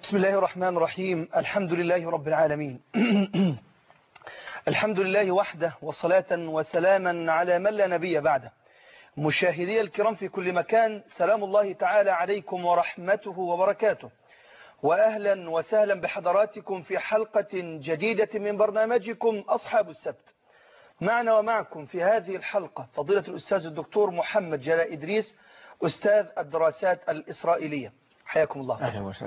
بسم الله الرحمن الرحيم الحمد لله رب العالمين الحمد لله وحده وصلاة وسلاما على من لا نبي بعده مشاهدي الكرام في كل مكان سلام الله تعالى عليكم ورحمته وبركاته وأهلا وسهلا بحضراتكم في حلقة جديدة من برنامجكم أصحاب السبت معنا ومعكم في هذه الحلقة فضيلة الأستاذ الدكتور محمد جلاء إدريس أستاذ الدراسات الإسرائيلية حياكم الله أهلا وسهلا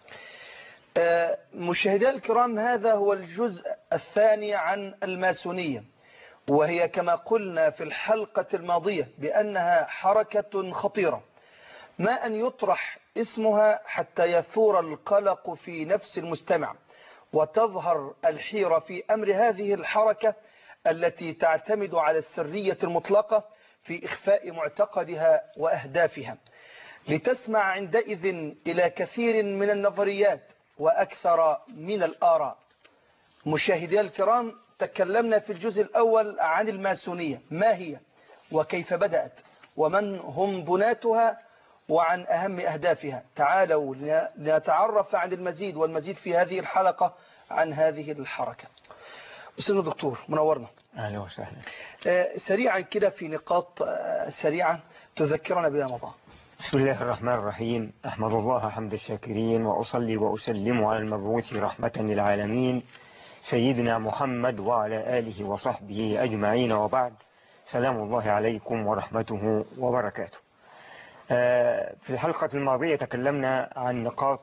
مشاهدي الكرام هذا هو الجزء الثاني عن الماسونية وهي كما قلنا في الحلقة الماضية بأنها حركة خطيرة ما أن يطرح اسمها حتى يثور القلق في نفس المستمع وتظهر الحيرة في أمر هذه الحركة التي تعتمد على السرية المطلقة في إخفاء معتقدها وأهدافها لتسمع عندئذ إلى كثير من النظريات وأكثر من الآراء مشاهدي الكرام تكلمنا في الجزء الأول عن الماسونية ما هي وكيف بدأت ومن هم بناتها وعن أهم أهدافها تعالوا لنتعرف عن المزيد والمزيد في هذه الحلقة عن هذه الحركة أستاذ الدكتور منورنا أهلا وسهلا سريعا كده في نقاط سريعة تذكرنا بها مضى بسم الله الرحمن الرحيم أحمد الله حمد الشاكرين وأصلي وأسلم على المبعوث رحمة للعالمين سيدنا محمد وعلى آله وصحبه أجمعين وبعد سلام الله عليكم ورحمته وبركاته في الحلقة الماضية تكلمنا عن نقاط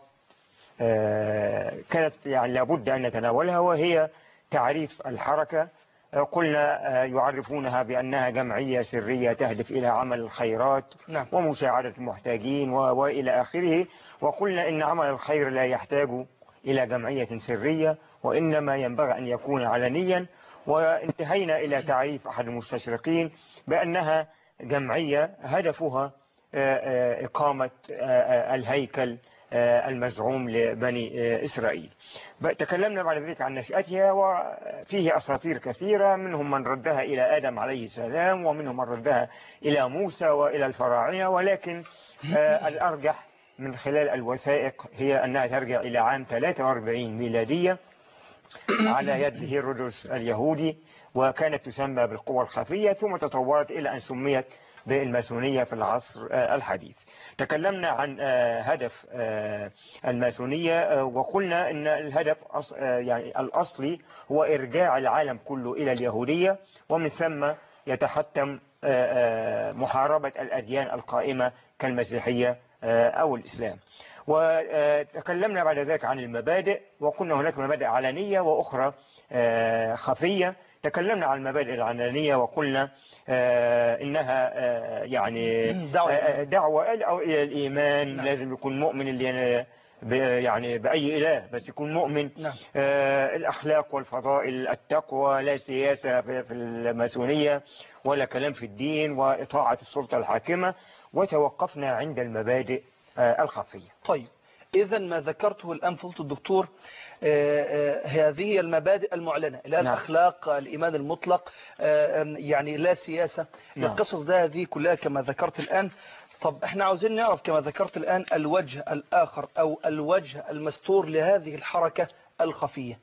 كانت يعني لابد أن نتناولها وهي تعريف الحركة قلنا يعرفونها بأنها جمعية سرية تهدف إلى عمل الخيرات نعم. ومساعدة المحتاجين وإلى آخره وقلنا إن عمل الخير لا يحتاج إلى جمعية سرية وإنما ينبغي أن يكون علنيا وانتهينا إلى تعريف أحد المستشرقين بأنها جمعية هدفها إقامة الهيكل المزعوم لبني إسرائيل تكلمنا بعد ذلك عن نشأتها وفيه أساطير كثيرة منهم من ردها إلى آدم عليه السلام ومنهم من ردها إلى موسى وإلى الفراعنة ولكن الأرجح من خلال الوثائق هي أنها ترجع إلى عام 43 ميلادية على يد هيرودوس اليهودي وكانت تسمى بالقوى الخفية ثم تطورت إلى أن سميت بالماسونية في العصر الحديث تكلمنا عن هدف الماسونية وقلنا أن الهدف يعني الأصلي هو إرجاع العالم كله إلى اليهودية ومن ثم يتحتم محاربة الأديان القائمة كالمسيحية أو الإسلام وتكلمنا بعد ذلك عن المبادئ وقلنا هناك مبادئ علنية وأخرى خفية تكلمنا عن المبادئ العلنية وقلنا آه إنها آه يعني دعوة, دعوة إلى الإيمان نعم. لازم يكون مؤمن اللي يعني بأي إله بس يكون مؤمن نعم. آه الأخلاق والفضائل التقوى لا سياسة في الماسونية ولا كلام في الدين وإطاعة السلطة الحاكمة وتوقفنا عند المبادئ الخفية طيب إذا ما ذكرته الآن فضلت الدكتور هذه المبادئ المعلنة لا نعم. الأخلاق الإيمان المطلق يعني لا سياسة نعم. القصص ده هذه كلها كما ذكرت الآن طب احنا عاوزين نعرف كما ذكرت الآن الوجه الآخر أو الوجه المستور لهذه الحركة الخفية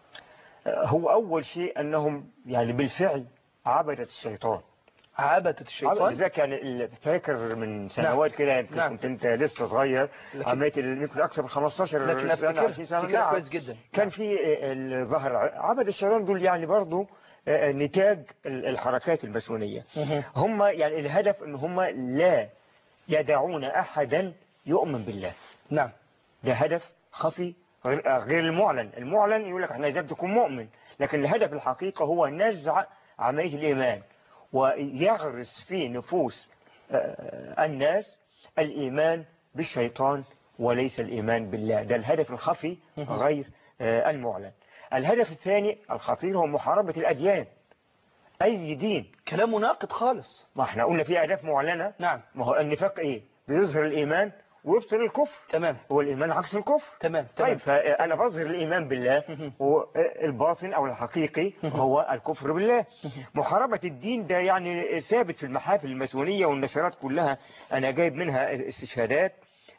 هو أول شيء أنهم يعني بالفعل عبدة الشيطان عبدة الشيطان لذلك يعني فاكر من سنوات نعم. كده يمكن نعم. كنت انت لسه صغير لكن- عملت يمكن اكثر من 15 لكن سنه افتكر 20 سنه افتكر نعم. كويس جدا كان في الظهر عبد الشيطان دول يعني برضو آه، نتاج ال- الحركات الماسونيه مهم. هم يعني الهدف ان هم لا يدعون احدا يؤمن بالله نعم ده هدف خفي غير آه، غير المعلن المعلن يقول لك احنا لازم تكون مؤمن لكن الهدف الحقيقة هو نزع عملية الإيمان ويغرس في نفوس آه، الناس الإيمان بالشيطان وليس الإيمان بالله ده الهدف الخفي غير آه، المعلن الهدف الثاني الخطير هو محاربة الأديان أي دين كلام مناقض خالص ما احنا قلنا في أهداف معلنة نعم ما هو النفاق إيه بيظهر الإيمان ويبطل الكفر تمام هو الإيمان عكس الكفر تمام تمام طيب فأنا بظهر الإيمان بالله والباطن أو الحقيقي هو الكفر بالله محاربة الدين ده يعني ثابت في المحافل الماسونية والنشرات كلها أنا جايب منها استشهادات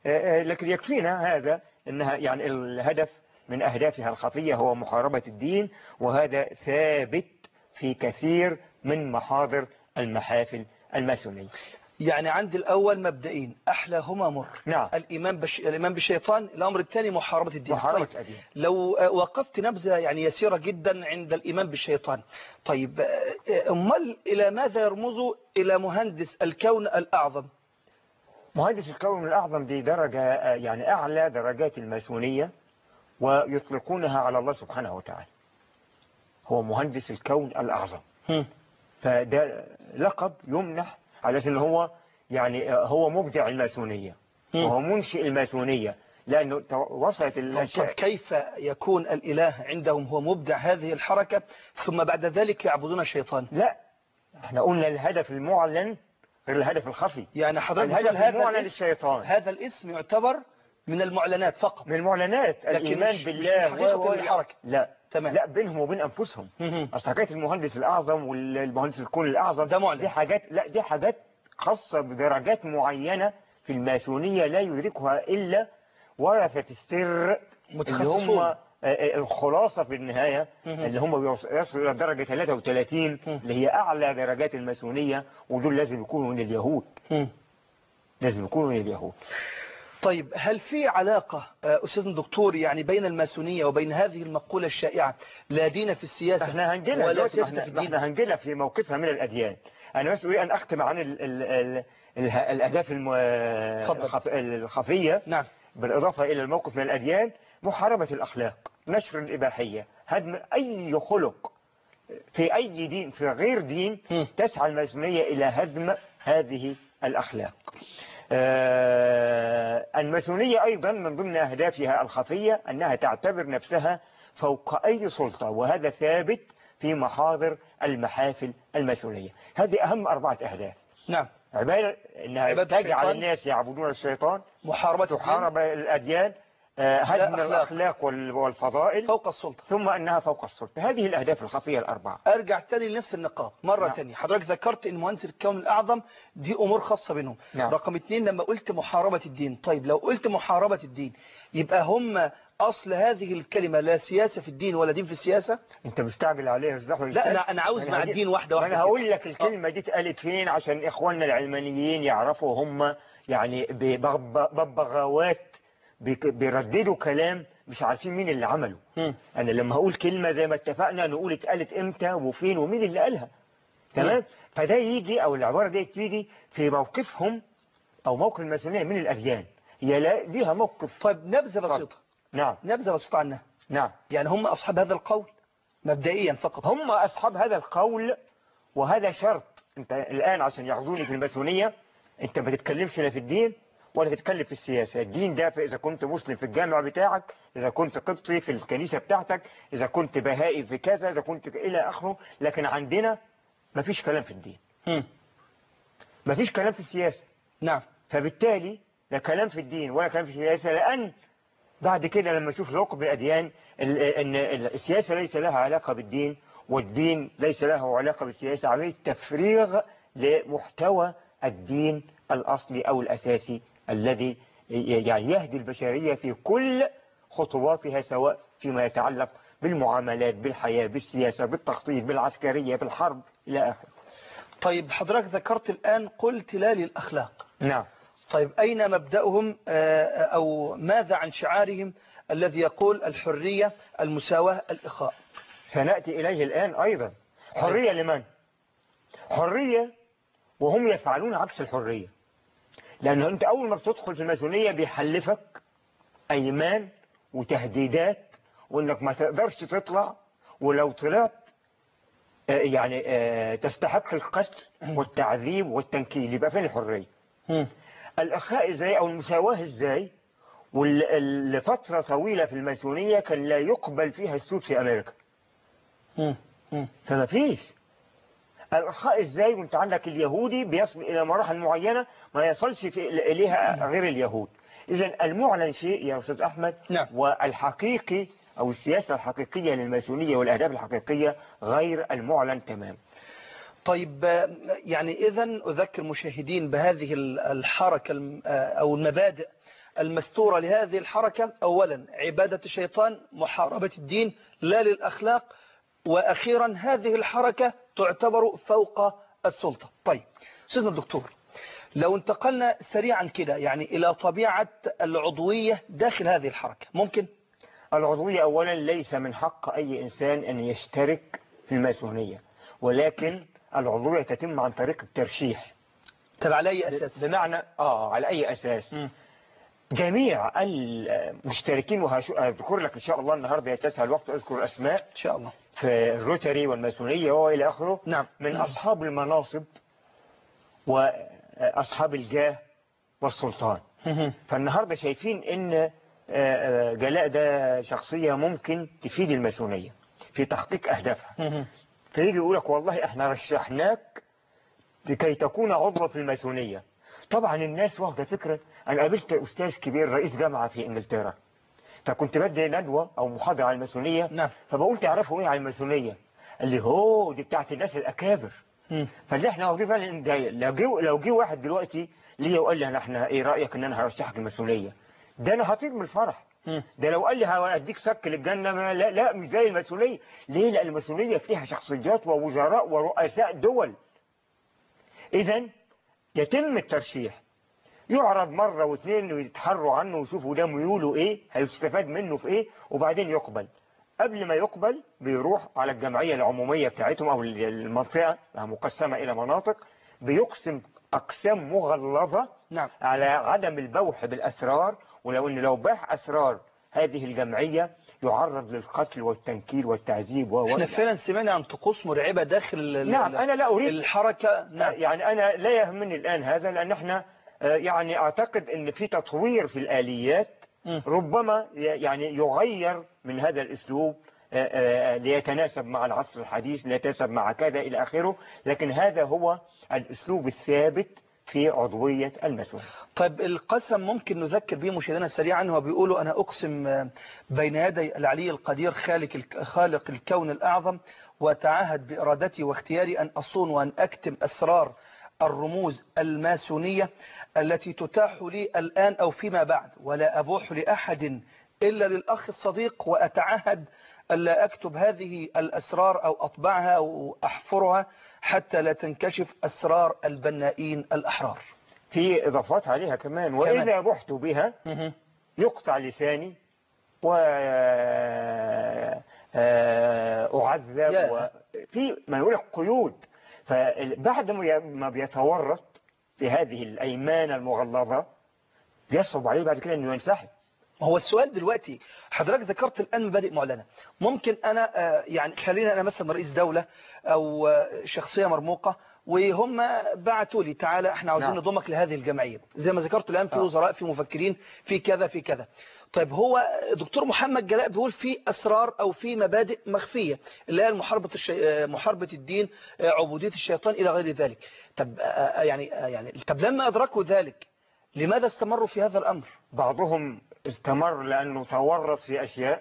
آه، آه، لكن يكفينا هذا أنها يعني الهدف من أهدافها الخفية هو محاربة الدين وهذا ثابت في كثير من محاضر المحافل الماسونية يعني عندي الأول مبدئين أحلاهما مر نعم. الإيمان, بش... الإيمان بالشيطان الأمر الثاني محاربة الدين محاربة طيب. الدين. لو آه، وقفت نبذة يعني يسيرة جدا عند الإيمان بالشيطان طيب آه، أمال إلى ماذا يرمز إلى مهندس الكون الأعظم مهندس الكون الأعظم دي درجة آه، يعني أعلى درجات الماسونية ويطلقونها على الله سبحانه وتعالى هو مهندس الكون الأعظم فده لقب يمنح على أساس ان هو يعني آه، هو مبدع الماسونية مم. وهو منشئ الماسونية لأنه تو- وصلت طب الأشياء كيف يكون الإله عندهم هو مبدع هذه الحركة ثم بعد ذلك يعبدون الشيطان لا احنا قلنا الهدف المعلن غير الهدف الخفي يعني حضرتك بتقول الهدف هذا المعلن الاسم, الشيطان هذا الاسم يعتبر من المعلنات فقط من المعلنات لكن الإيمان مش- مش بالله من حقيقة و- و- الحركة. لا تمام. لا بينهم وبين أنفسهم مهم. أصل حكاية المهندس الأعظم والمهندس الكون الأعظم ده معلن. دي حاجات لا دي حاجات خاصة بدرجات معينة في الماسونية لا يدركها إلا ورثة السر اللي متخصصون. هم آه، آه، الخلاصة في النهاية مهم. اللي هم بيوص- يصلوا إلى درجة 33 مهم. اللي هي أعلى درجات الماسونية ودول لازم يكونوا من اليهود مم. لازم يكونوا من اليهود طيب هل في علاقة آه، أستاذ الدكتور يعني بين الماسونية وبين هذه المقولة الشائعة لا دين في السياسة احنا هنجيلها ولا دلوقتي، سياسة احنا, في الدين احنا هنجيلها في موقفها من الأديان أنا بس أريد أن أختم عن ال ال ال ال الأهداف الم- اتفضل. الخف الخفية نعم بالإضافة إلى الموقف من الأديان محاربة الأخلاق نشر الإباحية هدم أي خلق في أي دين في غير دين مم. تسعى الماسونية إلى هدم هذه الأخلاق آه، الماسونية أيضا من ضمن أهدافها الخفية أنها تعتبر نفسها فوق أي سلطة وهذا ثابت في محاضر المحافل الماسونية هذه أهم أربعة أهداف نعم عبادة أنها عبادة تجعل الشيطان. الناس يعبدون الشيطان محاربة الدين تحارب الأديان آه، هدم أخلاق. الأخلاق وال- والفضائل فوق السلطة ثم أنها فوق السلطة هذه الأهداف الخفية الأربعة ارجع تاني لنفس النقاط مرة نعم. تانية حضرتك ذكرت ان مهندس الكون الاعظم دي امور خاصة بينهم نعم. رقم اتنين لما قلت محاربة الدين طيب لو قلت محاربة الدين يبقى هم اصل هذه الكلمة لا سياسة في الدين ولا دين في السياسة أنت مستعجل عليها الزحمة لا انا انا عاوز مع هجي- الدين واحدة ما واحدة أنا كده. هقول لك الكلمة دي اتقالت فين عشان إخواننا العلمانيين يعرفوا هم يعني ببغ- ببغاوات بيك- بيرددوا كلام مش عارفين مين اللي عمله مم. أنا لما هقول كلمة زي ما اتفقنا نقول اتقالت إمتى وفين ومين اللي قالها تمام فده يجي أو العبارة دي تيجي في موقفهم أو موقف الماسونية من الأديان هي لا ليها موقف طيب نبذة بسيطة نعم نبذة بسيطة عنها نعم يعني هم اصحاب هذا القول مبدئيا فقط هم أصحاب هذا القول وهذا شرط أنت الآن عشان ياخذوني في الماسونية أنت ما تتكلمش لا في الدين ولا تتكلم في السياسة الدين ده إذا كنت مسلم في الجامع بتاعك إذا كنت قبطي في الكنيسة بتاعتك إذا كنت بهائي في كذا إذا كنت إلى آخره لكن عندنا ما فيش كلام في الدين مم. ما فيش كلام في السياسة نعم فبالتالي لا كلام في الدين ولا كلام في السياسة لأن بعد كده لما نشوف العقب بالأديان ال- أن السياسة ليس لها علاقة بالدين والدين ليس له علاقة بالسياسة عملية تفريغ لمحتوى الدين الأصلي أو الأساسي الذي يعني يهدي البشرية في كل خطواتها سواء فيما يتعلق بالمعاملات بالحياة بالسياسة بالتخطيط بالعسكرية بالحرب إلى آخره طيب حضرتك ذكرت الآن قلت لا للأخلاق نعم طيب أين مبدأهم آه، أو ماذا عن شعارهم الذي يقول الحرية المساواة الإخاء سنأتي إليه الآن أيضا حرية لمن؟ حرية وهم يفعلون عكس الحرية لأنه أنت أول ما بتدخل في الماسونية بيحلفك أيمان وتهديدات وإنك ما تقدرش تطلع ولو طلعت آه، يعني آه، تستحق القتل والتعذيب والتنكيل يبقى فين الحرية الإخاء إزاي أو المساواة إزاي ولفترة طويلة في الماسونية كان لا يقبل فيها السود في أمريكا فما فيش الإخاء إزاي وانت عندك اليهودي بيصل إلى مراحل معينة ما يصلش في إليها غير اليهود إذا المعلن شيء يا أستاذ أحمد نعم. والحقيقي أو السياسة الحقيقية للماسونية والأهداف الحقيقية غير المعلن تمام طيب آه، يعني إذا أذكر مشاهدين بهذه ال- الحركة الم- آه، أو المبادئ المستورة لهذه الحركة أولا عبادة الشيطان محاربة الدين لا للأخلاق وأخيرا هذه الحركة تعتبر فوق السلطة طيب سيدنا الدكتور لو انتقلنا سريعا كده يعني إلى طبيعة العضوية داخل هذه الحركة ممكن العضوية أولا ليس من حق أي إنسان أن يشترك في الماسونية ولكن العضوية تتم عن طريق الترشيح طب على أي أساس بمعنى آه على أي أساس مم. جميع المشتركين وهذكر لك إن شاء الله النهاردة يتسع الوقت أذكر الأسماء إن شاء الله في الروتري والماسونية وإلى آخره نعم من أصحاب المناصب وأصحاب الجاه والسلطان فالنهاردة شايفين ان آه، آه، جلاء ده شخصية ممكن تفيد الماسونية في تحقيق أهدافها فيجي يقول لك والله احنا رشحناك لكي تكون عضوا في الماسونية طبعا الناس واخدة فكرة انا قابلت استاذ كبير رئيس جامعة في انجلترا فكنت بدي ندوة او محاضرة عن الماسونية نعم فبقول تعرفوا ايه عن الماسونية قال لي هو دي بتاعت الناس الاكابر مم. فاللي احنا واخدين بالنا ان ده لو جه لو جه واحد دلوقتي ليا وقال لي انا احنا ايه رايك ان انا هرشحك الماسونيه ده انا هطير من الفرح مم. ده لو قال لي هوديك سك للجنه ما لا لا مش زي الماسونيه ليه لان الماسونيه فيها شخصيات ووزراء ورؤساء دول اذا يتم الترشيح يعرض مرة واثنين ويتحروا عنه ويشوفوا ده ميوله ايه هيستفاد منه في ايه وبعدين يقبل قبل ما يقبل بيروح على الجمعية العمومية بتاعتهم او المنطقة مقسمة الى مناطق بيقسم اقسام مغلظة نعم على عدم البوح بالاسرار ولو ان لو باح اسرار هذه الجمعية يعرض للقتل والتنكيل والتعذيب و احنا فعلا سمعنا عن طقوس مرعبة داخل ال- نعم انا لا اريد الحركة نعم يعني أنا لا يهمني الآن هذا لأن احنا آه، يعني أعتقد أن في تطوير في الآليات مم. ربما ي- يعني يغير من هذا الأسلوب آه، آه، ليتناسب مع العصر الحديث ليتناسب مع كذا إلى آخره لكن هذا هو الأسلوب الثابت في عضوية المسؤول طيب القسم ممكن نذكر به مشاهدينا سريعا هو بيقولوا أنا أقسم آه، بين يدي العلي القدير خالق الك- خالق الكون الأعظم وأتعهد بإرادتي واختياري أن أصون وأن أكتم أسرار الرموز الماسونية التي تتاح لي الآن أو فيما بعد ولا أبوح لأحد إلا للأخ الصديق وأتعهد ألا أكتب هذه الأسرار أو أطبعها أو أحفرها حتى لا تنكشف أسرار البنائين الأحرار في إضافات عليها كمان وإذا بحت بها يقطع لساني و أعذب يا. وفي ما يقول لك قيود فبعد ما ي- ما بيتورط في هذه الأيمان المغلظة بيصعب عليه بعد كده أنه ينسحب هو السؤال دلوقتي حضرتك ذكرت الآن مبادئ معلنة ممكن أنا آه، يعني خلينا أنا مثلا رئيس دولة أو آه، شخصية مرموقة وهم بعتوا لي تعالى احنا عاوزين نعم. نضمك لهذه الجمعية زي ما ذكرت الآن في آه. وزراء في مفكرين في كذا في كذا طيب هو دكتور محمد جلاء بيقول في أسرار أو في مبادئ مخفية اللي هي محاربة الشي... آه، محاربة الدين آه، عبودية الشيطان إلى غير ذلك طب آه، آه، يعني آه، يعني طب لما أدركوا ذلك لماذا استمروا في هذا الأمر بعضهم استمر لأنه تورط في أشياء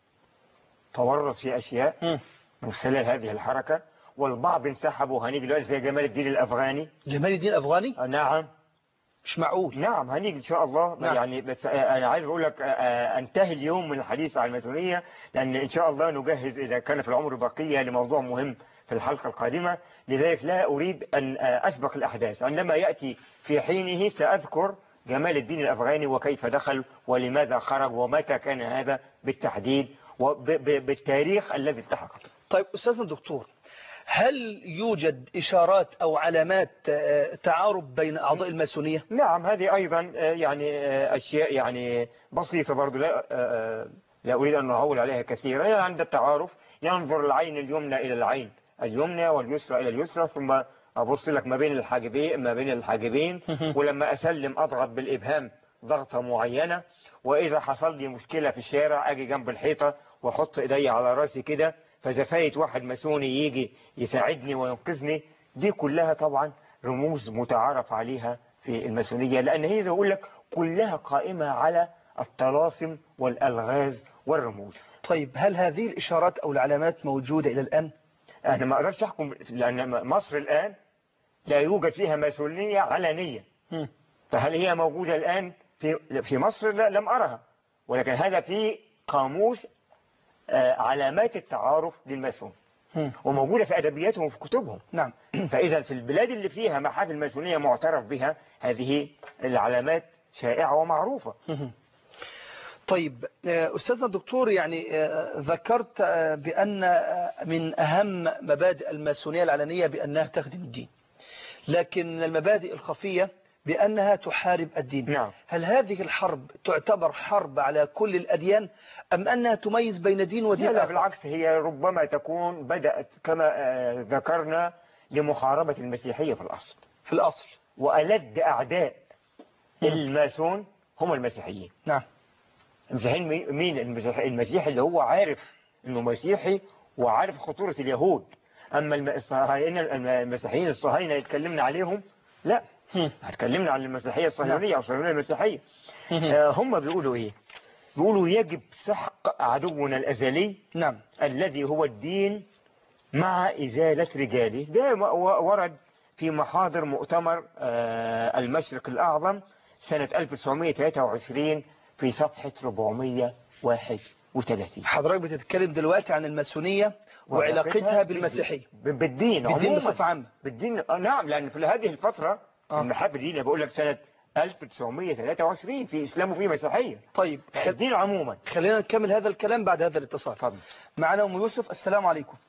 تورط في أشياء مم. من خلال هذه الحركة والبعض انسحبوا هنيجي دلوقتي زي جمال الدين الأفغاني جمال الدين أفغاني آه، نعم مش معقول نعم هنيجي ان شاء الله نعم. يعني بس انا عايز اقول لك آه، آه، انتهي اليوم من الحديث عن الماسونيه لان ان شاء الله نجهز اذا كان في العمر بقيه لموضوع مهم في الحلقه القادمه لذلك لا اريد ان آه، اسبق الاحداث عندما ياتي في حينه ساذكر جمال الدين الافغاني وكيف دخل ولماذا خرج ومتى كان هذا بالتحديد وبالتاريخ الذي التحق طيب أستاذنا الدكتور هل يوجد إشارات أو علامات آه، تعارض بين أعضاء الماسونية نعم هذه أيضا آه، يعني آه، أشياء يعني بسيطة برضو لا, آه، لا أريد أن أعول عليها كثيرا يعني عند التعارف ينظر العين اليمنى إلى العين اليمنى واليسرى إلى اليسرى ثم أبص لك ما بين الحاجبين ما بين الحاجبين ولما أسلم أضغط بالإبهام ضغطة معينة وإذا حصل لي مشكلة في الشارع أجي جنب الحيطة وأحط إيدي على راسي كده فزفاية واحد ماسوني يجي يساعدني وينقذني دي كلها طبعا رموز متعارف عليها في الماسونية لأن هي زي أقول لك كلها قائمة على الطلاسم والألغاز والرموز طيب هل هذه الإشارات أو العلامات موجودة إلى الآن أنا ما أقدرش أحكم لأن مصر الآن لا يوجد فيها ماسونية علنية مم. فهل هي موجودة الآن في في مصر لا لم أرها ولكن هذا في قاموس آه، علامات التعارف للماسون مم. وموجودة في أدبياتهم وفي كتبهم نعم فإذا في البلاد اللي فيها محافل ماسونية معترف بها هذه العلامات شائعة ومعروفة مهم. طيب آه، أستاذنا الدكتور يعني آه، ذكرت آه، بأن آه، من أهم مبادئ الماسونية العلنية بأنها تخدم الدين لكن المبادئ الخفية بأنها تحارب الدين نعم. هل هذه الحرب تعتبر حرب على كل الأديان أم أنها تميز بين دين لا ودين لا آخر بالعكس هي ربما تكون بدأت كما آه، ذكرنا لمحاربة المسيحية في الأصل في الأصل وألد أعداء الماسون هم المسيحيين نعم المسيحيين مي- مين المسيحي المسيحي اللي هو عارف انه مسيحي وعارف خطورة اليهود اما الم- الصهاينة الم- المسيحيين الصهاينة اللي اتكلمنا عليهم لا هم. اتكلمنا عن المسيحية الصهيونية او الصهيونية المسيحية هم. آه، هم بيقولوا ايه بيقولوا يجب سحق عدونا الازلي نعم الذي هو الدين مع إزالة رجاله ده و- و- ورد في محاضر مؤتمر آه، المشرق الأعظم سنة 1923 في صفحة 431 حضرتك بتتكلم دلوقتي عن الماسونية وعلاقتها بالمسيحية ب- بالدين بالدين عموما بصفة عامة بالدين آه، نعم لأن في هذه الفترة آه. المحافل دي أنا بقول لك سنة 1923 في إسلام وفي مسيحية طيب خل... الدين عموما خلينا نكمل هذا الكلام بعد هذا الاتصال اتفضل معنا أم يوسف السلام عليكم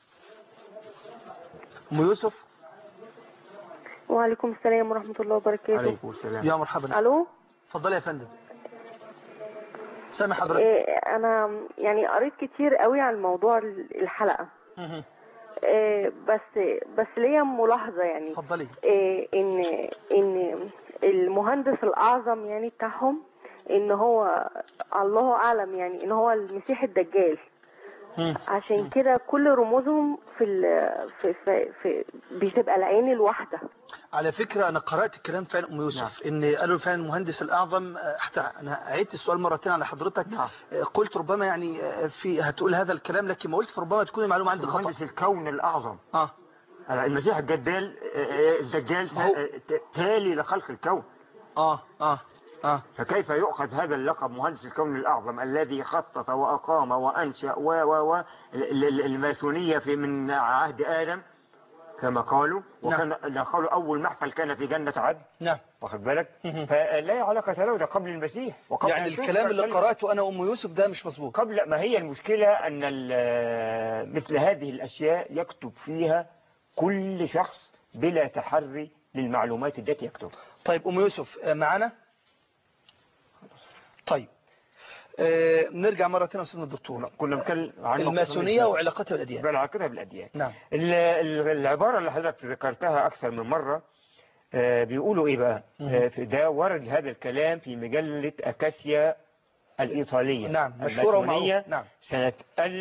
أم يوسف وعليكم السلام ورحمة الله وبركاته عليكم السلام يا مرحبا ألو اتفضلي يا فندم سامع حضرتك إيه أنا يعني قريت كتير قوي عن موضوع الحلقة مهم. إيه بس بس ليا ملاحظة يعني اتفضلي إيه إن إن المهندس الأعظم يعني بتاعهم إن هو الله أعلم يعني إن هو المسيح الدجال مم. عشان كده كل رموزهم في ال في في, في بتبقى العين الواحدة على فكرة أنا قرأت الكلام فعلا أم يوسف نعم. إن قالوا فعلا المهندس الأعظم آه، حتى أنا عدت السؤال مرتين على حضرتك نعم. آه، قلت ربما يعني آه، في هتقول هذا الكلام لكن ما قلت ربما تكون المعلومة عندي خطأ مهندس الكون الأعظم آه المسيح الجدال الدجال هو- تالي لخلق الكون آه آه آه فكيف يؤخذ هذا اللقب مهندس الكون الأعظم الذي خطط وأقام وأنشأ و و و ال- ال- الماسونية في من عهد آدم كما قالوا وكان لا قالوا أول محفل كان في جنة عدن نعم واخد بالك مهم. فلا علاقة له ده قبل المسيح وقبل يعني أن تذكر الكلام اللي كلمة- قرأته أنا وأم يوسف ده مش مظبوط قبل ما هي المشكلة أن ال- مثل هذه الأشياء يكتب فيها كل شخص بلا تحري للمعلومات التي يكتبها طيب أم يوسف آه، معنا طيب آه، نرجع مرة تانية أستاذنا الدكتور كنا بنتكلم عن الماسونية وعلاقتها بالأديان بعلاقتها بالأديان نعم ال- ال- العبارة اللي حضرتك ذكرتها أكثر من مرة آه، بيقولوا إيه بقى آه، في ده ورد هذا الكلام في مجلة أكاسيا الإيطالية نعم مشهورة الماسونية ومعروفة نعم سنة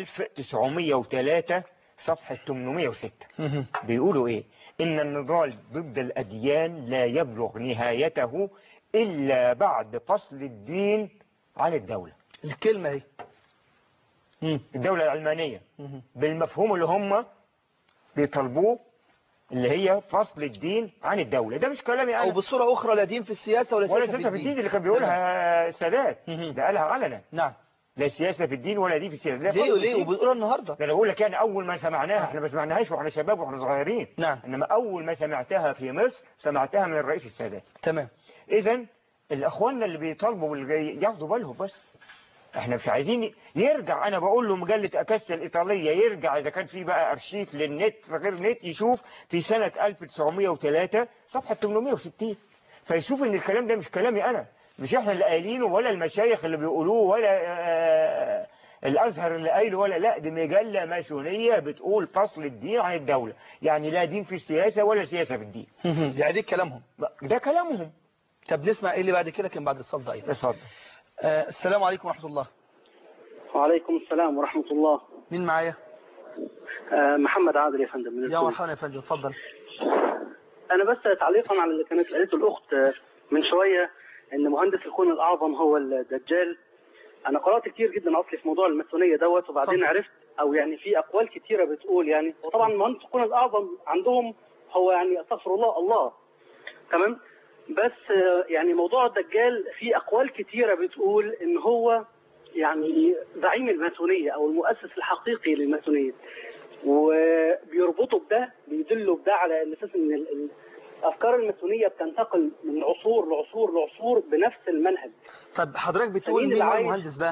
1903 صفحة 806 مهم. بيقولوا ايه ان النضال ضد الاديان لا يبلغ نهايته الا بعد فصل الدين عن الدولة الكلمة هي مم. الدولة العلمانية مهم. بالمفهوم اللي هم بيطلبوه اللي هي فصل الدين عن الدولة ده مش كلامي أو انا بصورة أخرى لا دين في السياسة ولا ولا سياسة سياسة في الدين اللي كان بيقولها السادات مهم. ده قالها علنا نعم لا سياسة في الدين ولا دين في السياسة ده ليه فصل وليه الدين. وبنقولها النهاردة ده انا بقول لك يعني اول ما سمعناها احنا ما سمعناهاش واحنا شباب واحنا صغيرين نعم انما اول ما سمعتها في مصر سمعتها من الرئيس السادات تمام اذا الاخوان اللي بيطالبوا واللي ياخدوا بالهم بس احنا مش عايزين يرجع انا بقول له مجله اكاسيا الايطاليه يرجع اذا كان في بقى ارشيف للنت غير نت يشوف في سنه 1903 صفحه 860 فيشوف ان الكلام ده مش كلامي انا مش احنا اللي قايلينه ولا المشايخ اللي بيقولوه ولا آه، الازهر اللي قايله ولا لا دي مجله ماسونيه بتقول فصل الدين عن الدوله يعني لا دين في السياسه ولا سياسه في الدين مهم. يعني دي كلامهم ده كلامهم طب نسمع ايه اللي بعد كده كان بعد الاتصال ده أيضا. اتفضل آه السلام عليكم ورحمة الله وعليكم السلام ورحمة الله مين معايا آه، محمد عادل يا فندم من يا الكويت. مرحبا يا فندم اتفضل أنا بس تعليقا على اللي كانت قالته الأخت آه، من شوية إن مهندس الكون الأعظم هو الدجال أنا قرأت كتير جدا أصلي في موضوع الماسونية دوت وبعدين اتفضل. عرفت أو يعني في أقوال كتيرة بتقول يعني وطبعا مهندس الكون الأعظم عندهم هو يعني استغفر الله الله تمام بس آه، يعني موضوع الدجال في اقوال كتيره بتقول ان هو يعني زعيم الماسونيه او المؤسس الحقيقي للماسونيه وبيربطوا بده بيدلوا بده على ان اساس ان ال- ال- افكار الماسونيه بتنتقل من عصور لعصور لعصور بنفس المنهج طب حضرتك بتقول مين مين هو اللي عايش؟ المهندس بقى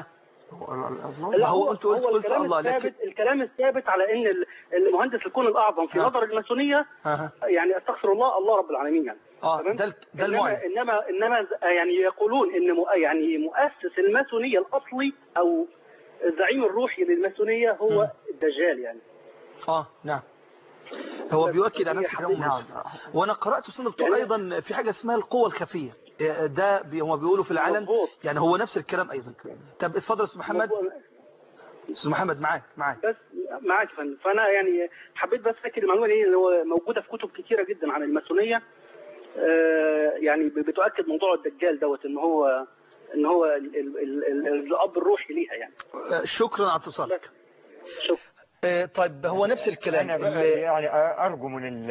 لا هو أنت قلت- قلت الكلام الله، لكن- الثابت الكلام الثابت على ان ال- المهندس الكون الاعظم في ها. نظر الماسونيه ها يعني استغفر الله الله رب العالمين يعني اه تمام؟ ده ال- ده انما المعلن انما انما ز- يعني يقولون ان مؤ- يعني مؤسس الماسونيه الاصلي او الزعيم الروحي للماسونيه هو مم. الدجال يعني اه نعم هو بس بيؤكد على هي نفس كلام حقيقة. يوسف وانا قرات في سنة الدكتور يعني- ايضا في حاجه اسمها القوه الخفيه آه، ده بي هم بيقولوا في العلن مظبوط. يعني هو نفس الكلام ايضا طب اتفضل يا استاذ محمد مظبوط. استاذ محمد معاك معاك بس معاك يا فندم فانا يعني حبيت بس اكد المعلومه دي اللي هو موجوده في كتب كتيره جدا عن الماسونيه آه، يعني ب- بتؤكد موضوع الدجال دوت ان هو ان هو ال- ال- ال- ال- الاب الروحي ليها يعني آه، شكرا على اتصالك شكرا آه، طيب هو نفس الكلام انا بقى اللي- يعني ارجو من ال-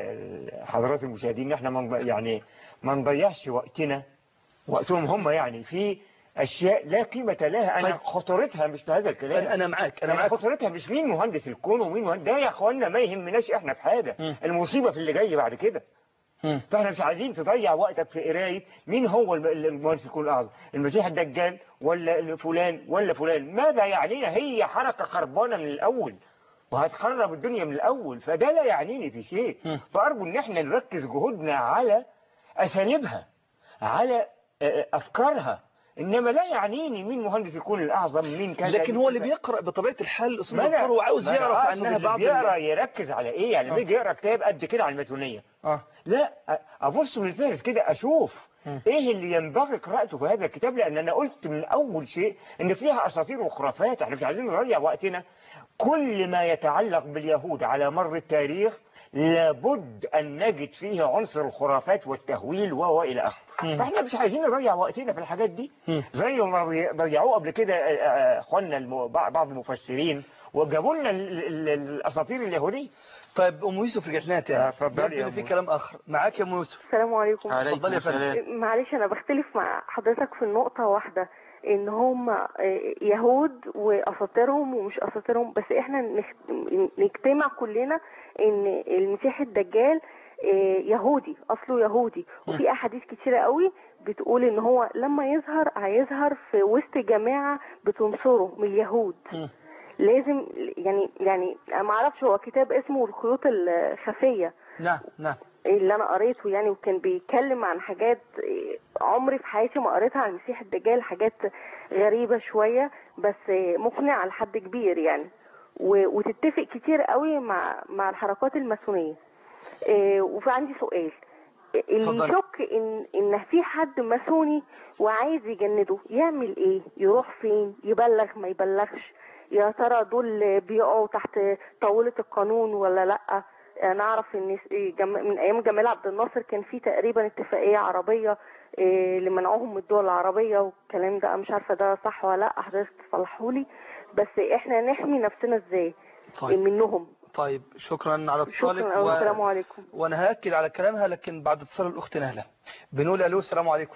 ال- حضرات المشاهدين ان احنا ما نض- يعني ما نضيعش وقتنا وقتهم هم يعني في اشياء لا قيمه لها انا طيب. خطورتها مش في هذا الكلام انا أنا معاك انا يعني معاك خطورتها مش مين مهندس الكون ومين مهندس ده يا اخوانا ما يهمناش احنا في حاجه مم. المصيبه في اللي جاي بعد كده مم. فاحنا مش عايزين تضيع وقتك في قرايه مين هو الم- المهندس الكون الاعظم المسيح الدجال ولا فلان ولا فلان ماذا يعنينا هي حركه خربانه من الاول وهتخرب الدنيا من الاول فده لا يعنيني في شيء مم. فارجو ان احنا نركز جهودنا على اساليبها على آه، افكارها انما لا يعنيني مين مهندس الكون الاعظم مين كذا لكن مين هو اللي كذا. بيقرا بطبيعه الحال استاذ ما أنا- دكتور هو عاوز ما أنا يعرف أقصد عنها اللي بعض بيقرا ال- يركز على ايه يعني آه. بيجي يقرا كتاب قد كده على الماسونيه اه لا أ- ابص من الفهرس كده اشوف مم. ايه اللي ينبغي قراءته في هذا الكتاب لان انا قلت من اول شيء ان فيها اساطير وخرافات احنا مش عايزين نضيع وقتنا كل ما يتعلق باليهود على مر التاريخ لابد ان نجد فيه عنصر الخرافات والتهويل وهو الى اخره مم. فاحنا مش عايزين نضيع وقتنا في الحاجات دي مم. زي ما ضي- ضيعوه قبل كده آه، آه، اخواننا الم- بعض المفسرين وجابوا لنا ال- ال- الاساطير اليهوديه طيب ام يوسف رجعت لنا تاني آه، اتفضلي يبدو يا إن أم في يوسف. كلام اخر معاك يا ام يوسف السلام عليكم اتفضلي يا فندم معلش انا بختلف مع حضرتك في نقطة واحدة ان هم آه، يهود واساطيرهم ومش اساطيرهم بس احنا نخ- نجتمع كلنا ان المسيح الدجال آه، يهودي اصله يهودي وفي احاديث كتيرة قوي بتقول ان هو لما يظهر هيظهر في وسط جماعة بتنصره من اليهود مم. لازم يعني يعني أنا ما اعرفش هو كتاب اسمه الخيوط الخفية نعم نعم اللي انا قريته يعني وكان بيتكلم عن حاجات إيه، عمري في حياتي ما قريتها عن المسيح الدجال حاجات غريبة شوية بس إيه، مقنعة لحد كبير يعني و- وتتفق كتير قوي مع مع الحركات الماسونية إيه، وفي عندي سؤال اللي اتفضلي. يشك ان ان في حد ماسوني وعايز يجنده يعمل ايه يروح فين يبلغ ما يبلغش يا ترى دول بيقعوا تحت طاولة القانون ولا لا انا اعرف ان جم... من ايام جمال عبد الناصر كان في تقريبا اتفاقية عربية إيه، لمنعهم من الدول العربية والكلام ده مش عارفة ده صح ولا لا حضرتك تصلحولي بس احنا نحمي نفسنا ازاي طيب منهم طيب شكرا على اتصالك شكرا أوي، السلام عليكم وانا هاكد على كلامها لكن بعد اتصال الاخت نهله بنقول الو السلام عليكم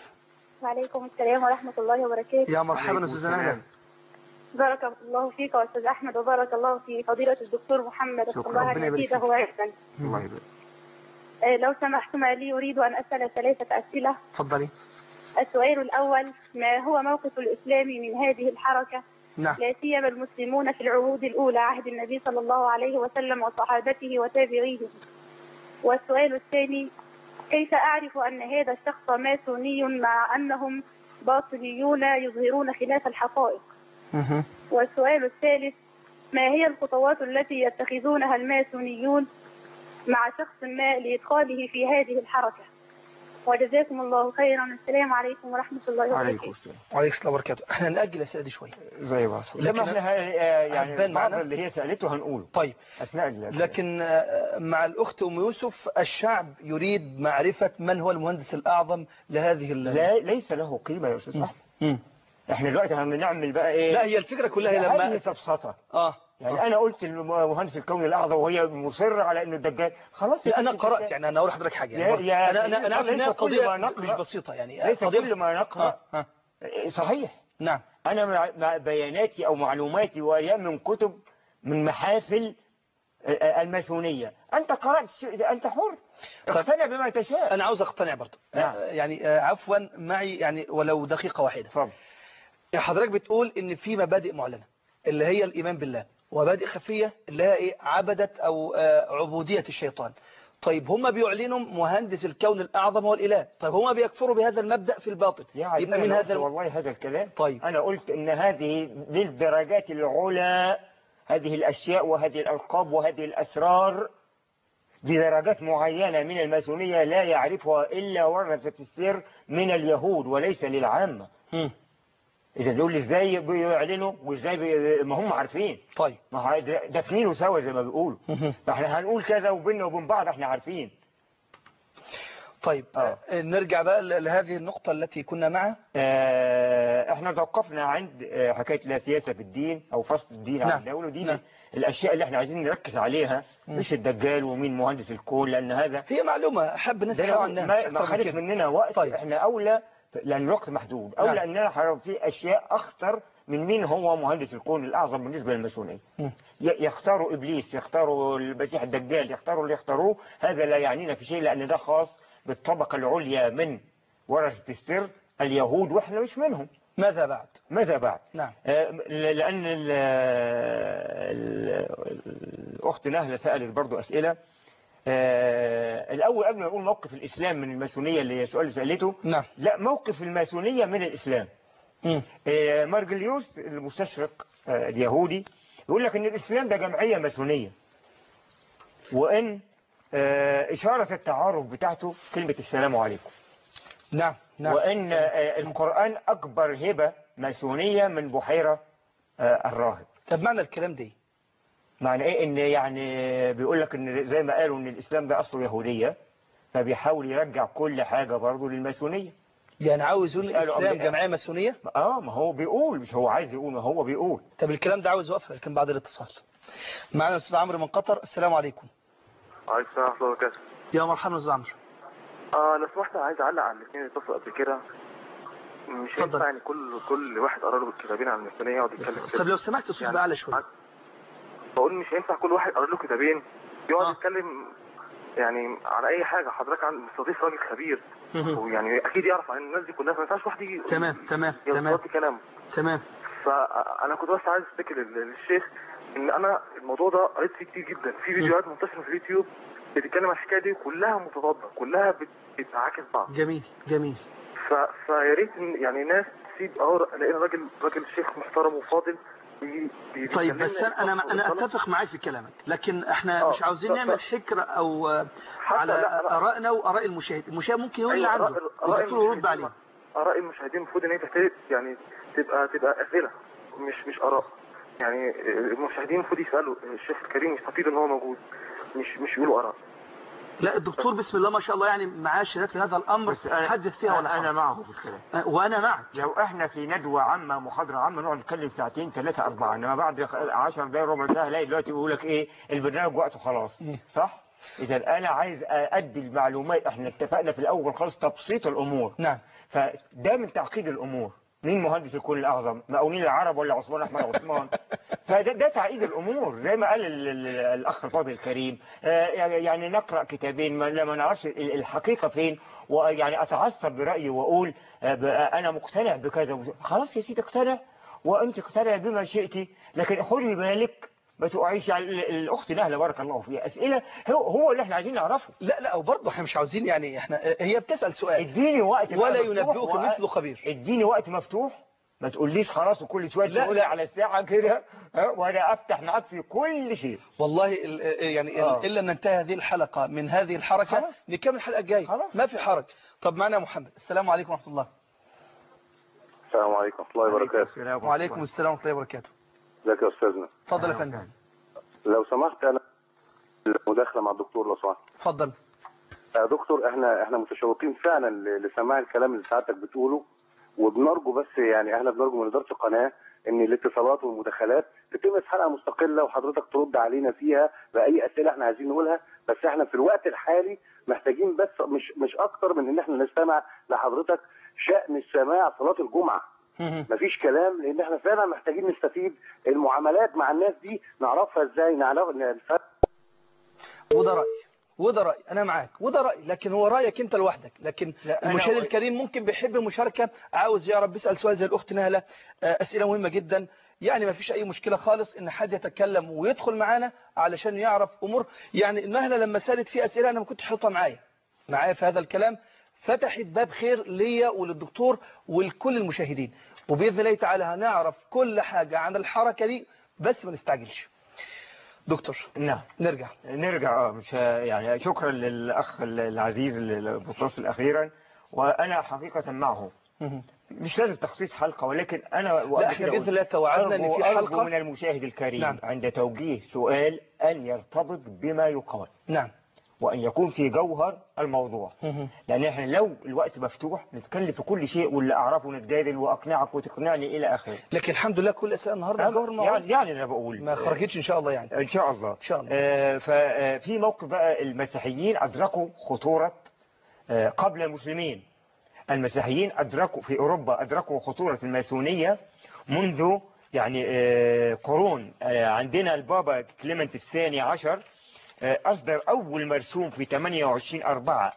وعليكم السلام ورحمة الله وبركاته يا مرحبا عليكم استاذه نهله السلام. بارك الله فيك وأستاذ أحمد وبارك الله في فضيلة الدكتور محمد شكرا. الله ربنا يبارك يزيده علما الله يبارك. آه، لو سمحتم لي أريد أن أسأل ثلاثة أسئلة اتفضلي السؤال الأول ما هو موقف الإسلام من هذه الحركة نعم لا سيما المسلمون في العهود الأولى عهد النبي صلى الله عليه وسلم وصحابته وتابعيه والسؤال الثاني كيف أعرف أن هذا الشخص ماسوني مع أنهم باطنيون يظهرون خلاف الحقائق مهم. والسؤال الثالث ما هي الخطوات التي يتخذونها الماسونيون مع شخص ما لإدخاله في هذه الحركة وجزاكم الله خيرا السلام عليكم ورحمة الله عليكم وبركاته السلام وعليكم السلام وبركاته احنا نأجل الأسئلة دي شوية زي بعض لكن- لما احنا آه، يعني هتبان بعض معنا؟ اللي هي سألته هنقوله طيب أثناء ال- لكن آه، مع الأخت أم يوسف الشعب يريد معرفة من هو المهندس الأعظم لهذه ال لا ليس له قيمة يا أستاذ أحمد مم. احنا دلوقتي هنعمل بقى ايه لا هي الفكرة كلها هي هذه لما سفسطة اه يعني انا قلت لمهندس الكون الاعظم وهي مصره على انه الدجال خلاص يا انا ستي قرات الدجال. يعني انا اقول لحضرتك حاجه يا- يعني برضه يا انا انا انا عارف ليس انها كل قضيه ما نقرأ- مش بسيطه يعني ليس قضيه كل ما نقرا آه. آه. صحيح نعم انا مع مع بياناتي او معلوماتي وهي من كتب من محافل الماسونيه انت قرات ش- انت حر اقتنع بما تشاء انا عاوز اقتنع برضه نعم. آه، يعني آه، عفوا معي يعني ولو دقيقه واحده اتفضل حضرتك بتقول ان في مبادئ معلنه اللي هي الايمان بالله ومبادئ خفيه اللي هي ايه عبده او آه، عبوديه الشيطان طيب هم بيعلنوا مهندس الكون الاعظم هو الاله طيب هم بيكفروا بهذا المبدا في الباطن يعني يبقى أنا من قلت هذا الم- والله هذا الكلام طيب. أنا قلت إن هذه للدرجات العلى هذه الأشياء وهذه الألقاب وهذه الأسرار دي درجات معينة من الماسونية لا يعرفها إلا ورثة السر من اليهود وليس للعامة مم. إذا دول إزاي بيعلنوا وإزاي بي... ما هم عارفين طيب ما هو د- دافنينه سوا زي ما بيقولوا مهم. فاحنا هنقول كذا وبيننا وبين بعض احنا عارفين طيب آه. آه، نرجع بقى ل- لهذه النقطه التي كنا معها آه، احنا توقفنا عند آه، حكايه لا سياسه في الدين او فصل الدين عن نعم. الدوله ودي نعم. الاشياء اللي احنا عايزين نركز عليها مش الدجال ومين مهندس الكون لان هذا هي معلومه احب الناس ده يسمعوا لو عنها ما مش ما أكتر من خدت كده. مننا وقت طيب. احنا اولى لان الوقت محدود اولى نعم. اننا هنعرف في اشياء اخطر من مين هو مهندس الكون الاعظم بالنسبه للماسونيه مم. ي- يختاروا ابليس يختاروا المسيح الدجال يختاروا اللي يختاروه هذا لا يعنينا في شيء لان ده خاص بالطبقه العليا من ورثه السر اليهود واحنا مش منهم ماذا بعد ماذا بعد نعم آه، ل- لأن ال- ال- الأخت نهلة سألت برضو أسئلة آه، الأول قبل ما نقول موقف الإسلام من الماسونية اللي هي السؤال اللي سألته نعم لا موقف الماسونية من الإسلام مم. آه، مارجليوس المستشرق آه، اليهودي يقول لك إن الإسلام ده جمعية ماسونية وإن آه، إشارة التعارف بتاعته كلمة السلام عليكم نعم نعم وإن آه، القرآن أكبر هبة ماسونية من بحيرة آه، الراهب طب معنى الكلام ده إيه؟ معنى ايه ان يعني بيقول لك ان زي ما قالوا ان الاسلام ده اصله يهوديه فبيحاول يرجع كل حاجه برضه للماسونيه يعني عاوز يقول اسألوا الاسلام أمريكا. جمعيه ماسونيه اه ما هو بيقول مش هو عايز يقول ما هو بيقول طب الكلام ده عاوز وقفه لكن بعد الاتصال معنا الاستاذ عمرو من قطر السلام عليكم عليكم السلام ورحمة الله وبركاته. يا مرحبا استاذ عمرو اه لو سمحت عايز اعلق على الاثنين اللي اتصلوا قبل كده. مش اتفضل. هينفع يعني كل كل واحد قرا له كتابين عن الماسونية يقعد يتكلم كده. طب لو سمحت الصوت بقى اعلى شويه بقول مش هينفع كل واحد قرا له كتابين يقعد آه. يتكلم يعني على اي حاجة حضرتك عن مستضيف راجل خبير ويعني اكيد يعرف عن الناس دي كلها فما ينفعش واحد يجي تمام تمام تمام يغطي كلامه. تمام فانا كنت بس عايز اشتكي لل- للشيخ ان انا الموضوع ده قريت فيه كتير جدا في فيديوهات منتشره في اليوتيوب بتتكلم عن الحكايه دي كلها متضاده كلها بت- بتعاكس بعض جميل جميل ف... فيا ريت إن- يعني ناس تسيب اهو لقينا راجل راجل شيخ محترم وفاضل بي... بي... طيب بيكلمنا بس انا انا انا بالصلاة. اتفق معاك في كلامك لكن احنا آه، مش عاوزين ف- ف- نعمل حكر او آه، حتى على لا، لا. ارائنا واراء المشاهد المشاهد ممكن يقول اللي أيوة، عنده آراء- آراء والدكتور يرد المشاهدين- عليه اراء المشاهدين المفروض ان هي تحتاج يعني تبقى تبقى اسئله مش مش اراء يعني المشاهدين المفروض يسالوا الشيخ الكريم يستفيد ان هو موجود مش مش يقولوا اراء لا الدكتور بسم الله ما شاء الله يعني معاه شهادات في هذا الامر بس أنا- حدث فيها ولا انا حرج معه في الكلام آه، وانا معك لو احنا في ندوه عامه محاضره عامه نقعد نتكلم ساعتين ثلاثه اربعه انما بعد 10 دقايق ربع ساعه الاقي دلوقتي بيقول لك ايه البرنامج وقته خلاص صح؟ اذا انا عايز ادي المعلومات احنا اتفقنا في الاول خالص تبسيط الامور نعم فده من تعقيد الامور مين مهندس الكون الاعظم مقاولين العرب ولا عثمان احمد عثمان فده ده تعقيد الامور زي ما قال ال- ال- الاخ الفاضل الكريم آه، يعني يعني نقرا كتابين ما لما نعرفش ال- الحقيقه فين ويعني اتعصب برايي واقول آه، ب- آه، انا مقتنع بكذا وز- خلاص يا سيدي اقتنع وانت اقتنع بما شئتي لكن خدي بالك ما تقعيش على ال- الاخت نهله بارك الله فيها اسئله هو هو اللي احنا عايزين نعرفه لا لا وبرضه احنا مش عاوزين يعني احنا هي بتسال سؤال اديني وقت بقى ولا مفتوح ينبئك وأ- مثل خبير اديني وقت مفتوح ما تقوليش خلاص وكل شويه لا، تقول لا. على الساعه كده ها، وانا افتح معاك في كل شيء والله ال- يعني آه. إلا ننتهي هذه الحلقة من هذه الحركة خلاص. نكمل الحلقة الجاية خلاص. ما في حرج طب معنا محمد السلام عليكم ورحمة الله السلام عليكم ورحمه الله وبركاته السلام وعليكم السلام ورحمة الله وبركاته ازيك يا استاذنا اتفضل يا أهلا فندم لو سمحت انا المداخله مع الدكتور لو سمحت اتفضل يا دكتور احنا احنا متشوقين فعلا ل- لسماع الكلام اللي سعادتك بتقوله وبنرجو بس يعني احنا بنرجو من اداره القناه ان الاتصالات والمداخلات تتم في حلقه مستقله وحضرتك ترد علينا فيها باي اسئله احنا عايزين نقولها بس احنا في الوقت الحالي محتاجين بس مش مش اكتر من ان احنا نستمع لحضرتك شان السماع صلاه الجمعه مفيش كلام لان احنا فعلا محتاجين نستفيد المعاملات مع الناس دي نعرفها ازاي نعرف الفرق وده رأي وده رأي أنا معاك وده رأي لكن هو رأيك أنت لوحدك لكن لا، أنا المشاهد رأيي- الكريم ممكن بيحب مشاركة عاوز يعرف بيسأل سؤال زي الأخت نهلة آه، أسئلة مهمة جدا يعني ما فيش أي مشكلة خالص إن حد يتكلم ويدخل معانا علشان يعرف أمور يعني النهلة لما سألت في أسئلة أنا ما كنت حاطها معايا معايا في هذا الكلام فتحت باب خير ليا وللدكتور ولكل المشاهدين وبإذن الله تعالى هنعرف كل حاجة عن الحركة دي بس ما نستعجلش دكتور نعم نرجع نرجع اه مش ه- يعني شكرا للاخ العزيز اللي بتصل اخيرا وانا حقيقه معه مهم. مش لازم تخصيص حلقه ولكن انا لا وقبل احنا كده بإذن قلت الله توعدنا ان أرجو- في أرجو حلقة من المشاهد الكريم نعم. عند توجيه سؤال ان يرتبط بما يقال نعم وان يكون في جوهر الموضوع مهم. لان احنا لو الوقت مفتوح نتكلم في كل شيء واللي اعرفه نتجادل واقنعك وتقنعني الى اخره لكن الحمد لله كل اسئله النهارده جوهر الموضوع يعني يعني انا بقول ما خرجتش ان شاء الله يعني ان شاء الله ان شاء الله آه، ففي موقف بقى المسيحيين أدركوا خطورة آه، قبل المسلمين المسيحيين أدركوا في أوروبا أدركوا خطورة الماسونية منذ يعني آه، قرون آه، عندنا البابا كليمنت الثاني عشر آه، أصدر أول مرسوم في 28 4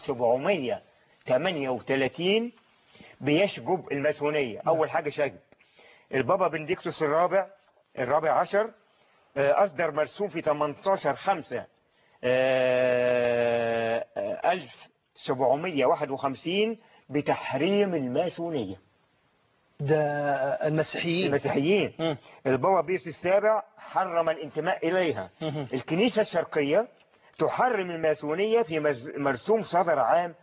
1738 بيشجب الماسونية أول حاجة شجب البابا بنديكتوس الرابع الرابع عشر آه، أصدر مرسوم في 18 5 1751 بتحريم الماسونية ده المسيحيين المسيحيين مم. البابا بيرس السابع حرم الانتماء إليها مهم. الكنيسة الشرقية تحرم الماسونية في مز- مرسوم صدر عام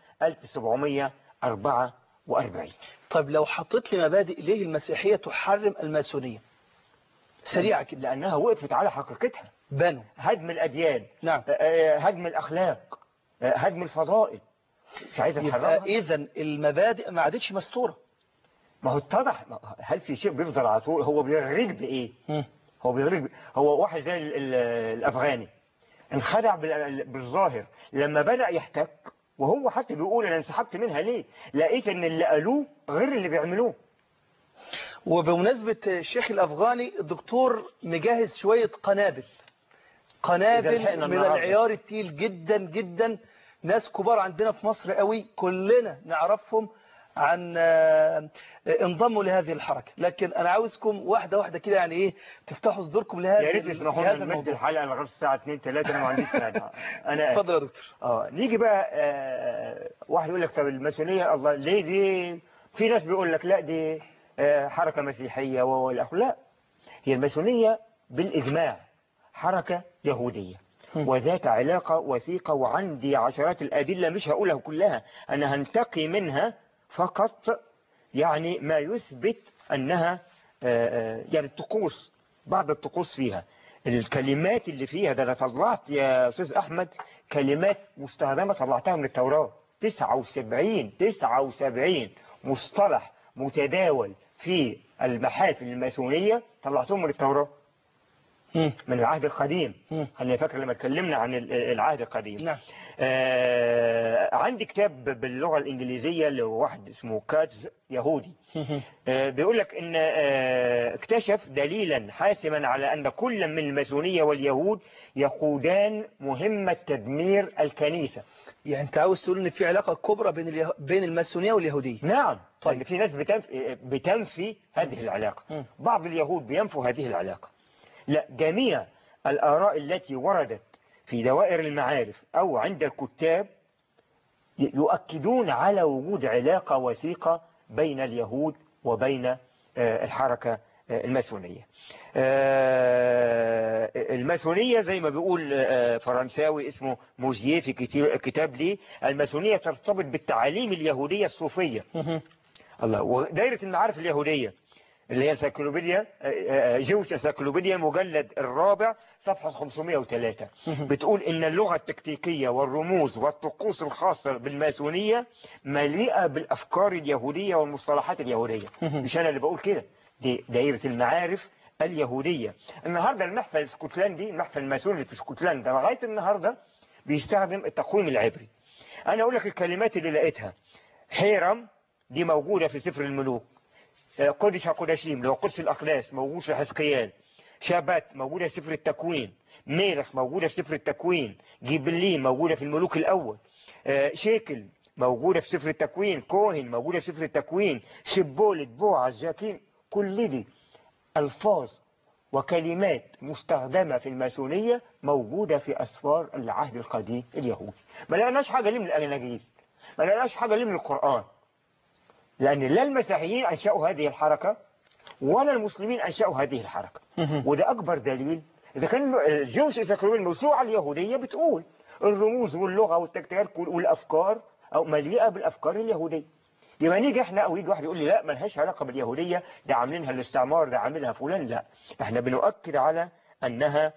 1744 طيب لو حطيت لي مبادئ ليه المسيحيه تحرم الماسونيه سريعه كده لأنها وقفت على حقيقتها بانوا هدم الأديان نعم آه، آه، هدم الأخلاق آه، هدم الفضائل مش عايز يبقى تحرمها اذا المبادئ ما عادتش مستوره ما هو اتضح ما هو- هل في شيء بيفضل على طول هو بيغريك بإيه مم. هو بيغريك ب... هو واحد زي ال- ال- الأفغاني انخدع بال- بالظاهر لما بدأ يحتك وهو حتى بيقول أنا انسحبت منها ليه لقيت ان اللي قالوه غير اللي بيعملوه وبمناسبه الشيخ الافغاني الدكتور مجهز شويه قنابل إذا قنابل لحقنا من النهاردة. العيار التقيل جدا جدا ناس كبار عندنا في مصر قوي كلنا نعرفهم عن آه، انضموا لهذه الحركة لكن أنا عاوزكم واحدة واحدة كده يعني إيه تفتحوا صدوركم لهذا يا ريت تسمحوا لنا لهذا نمد الموضوع الحلقة لغاية الساعة 2 3 أنا ما عنديش مانع أنا اتفضل يا دكتور اه نيجي بقى آه واحد يقول لك طب الماسونيه الله ليه دي في ناس بيقول لك لا دي آه حركه مسيحيه ولا لا هي الماسونيه بالاجماع حركه يهوديه وذات علاقة وثيقة وعندي عشرات الأدلة مش هقولها كلها أنا هنتقي منها فقط يعني ما يثبت أنها آه، آه، يعني الطقوس بعض الطقوس فيها الكلمات اللي فيها ده أنا طلعت يا أستاذ أحمد كلمات مستخدمة طلعتها من التوراة 79 79 مصطلح متداول في المحافل الماسونية طلعتهم من التوراة مم. من العهد القديم مم. خلينا فاكر لما اتكلمنا عن ال- العهد القديم نعم آه عندي كتاب باللغة الإنجليزية لواحد اسمه كاتز يهودي آه بيقول لك إن آه اكتشف دليلا حاسما على أن كل من الماسونية واليهود يقودان مهمة تدمير الكنيسة يعني أنت عاوز تقول إن في علاقة كبرى بين اليه... بين الماسونية واليهودية نعم طيب. طيب في ناس بتنفي, بتنفي هذه العلاقة مم. بعض اليهود بينفوا هذه العلاقة لا جميع الآراء التي وردت في دوائر المعارف أو عند الكتاب ي- يؤكدون على وجود علاقة وثيقة بين اليهود وبين آه، الحركة آه، الماسونية آه، الماسونية زي ما بيقول آه، فرنساوي اسمه موزيه في كتي- كتاب لي الماسونية ترتبط بالتعاليم اليهودية الصوفية الله ودائرة المعارف اليهودية اللي هي انسيكلوبيديا جوش انسيكلوبيديا مجلد الرابع صفحة 503 بتقول ان اللغة التكتيكية والرموز والطقوس الخاصة بالماسونية مليئة بالافكار اليهودية والمصطلحات اليهودية مش انا اللي بقول كده دي دائرة المعارف اليهودية النهاردة المحفل الاسكتلندي المحفل الماسوني اللي في اسكتلندا لغاية النهاردة بيستخدم التقويم العبري أنا أقول لك الكلمات اللي لقيتها حيرم دي موجودة في سفر الملوك آه، قدش قدشيم اللي هو قدس الأقداس موجود في حزقيال شابات موجودة في سفر التكوين ميرخ موجودة في سفر التكوين جيبلين موجودة في الملوك الأول آه، شيكل موجودة في سفر التكوين كوهن موجودة في سفر التكوين شبولة بوعز جاكين كل دي ألفاظ وكلمات مستخدمة في الماسونية موجودة في أسفار العهد القديم اليهودي ما لقناش حاجة ليه من الأناجيل ما لقناش حاجة ليه من القرآن لأن لا المسيحيين أنشأوا هذه الحركة ولا المسلمين أنشأوا هذه الحركة وده أكبر دليل إذا كان الجوش إذا الموسوعة اليهودية بتقول الرموز واللغة والتكتيكات والأفكار أو مليئة بالأفكار اليهودية يبقى نيجي احنا او يجي واحد يقول لي لا ملهاش علاقة باليهودية ده عاملينها الاستعمار ده عاملها فلان لا احنا بنؤكد على انها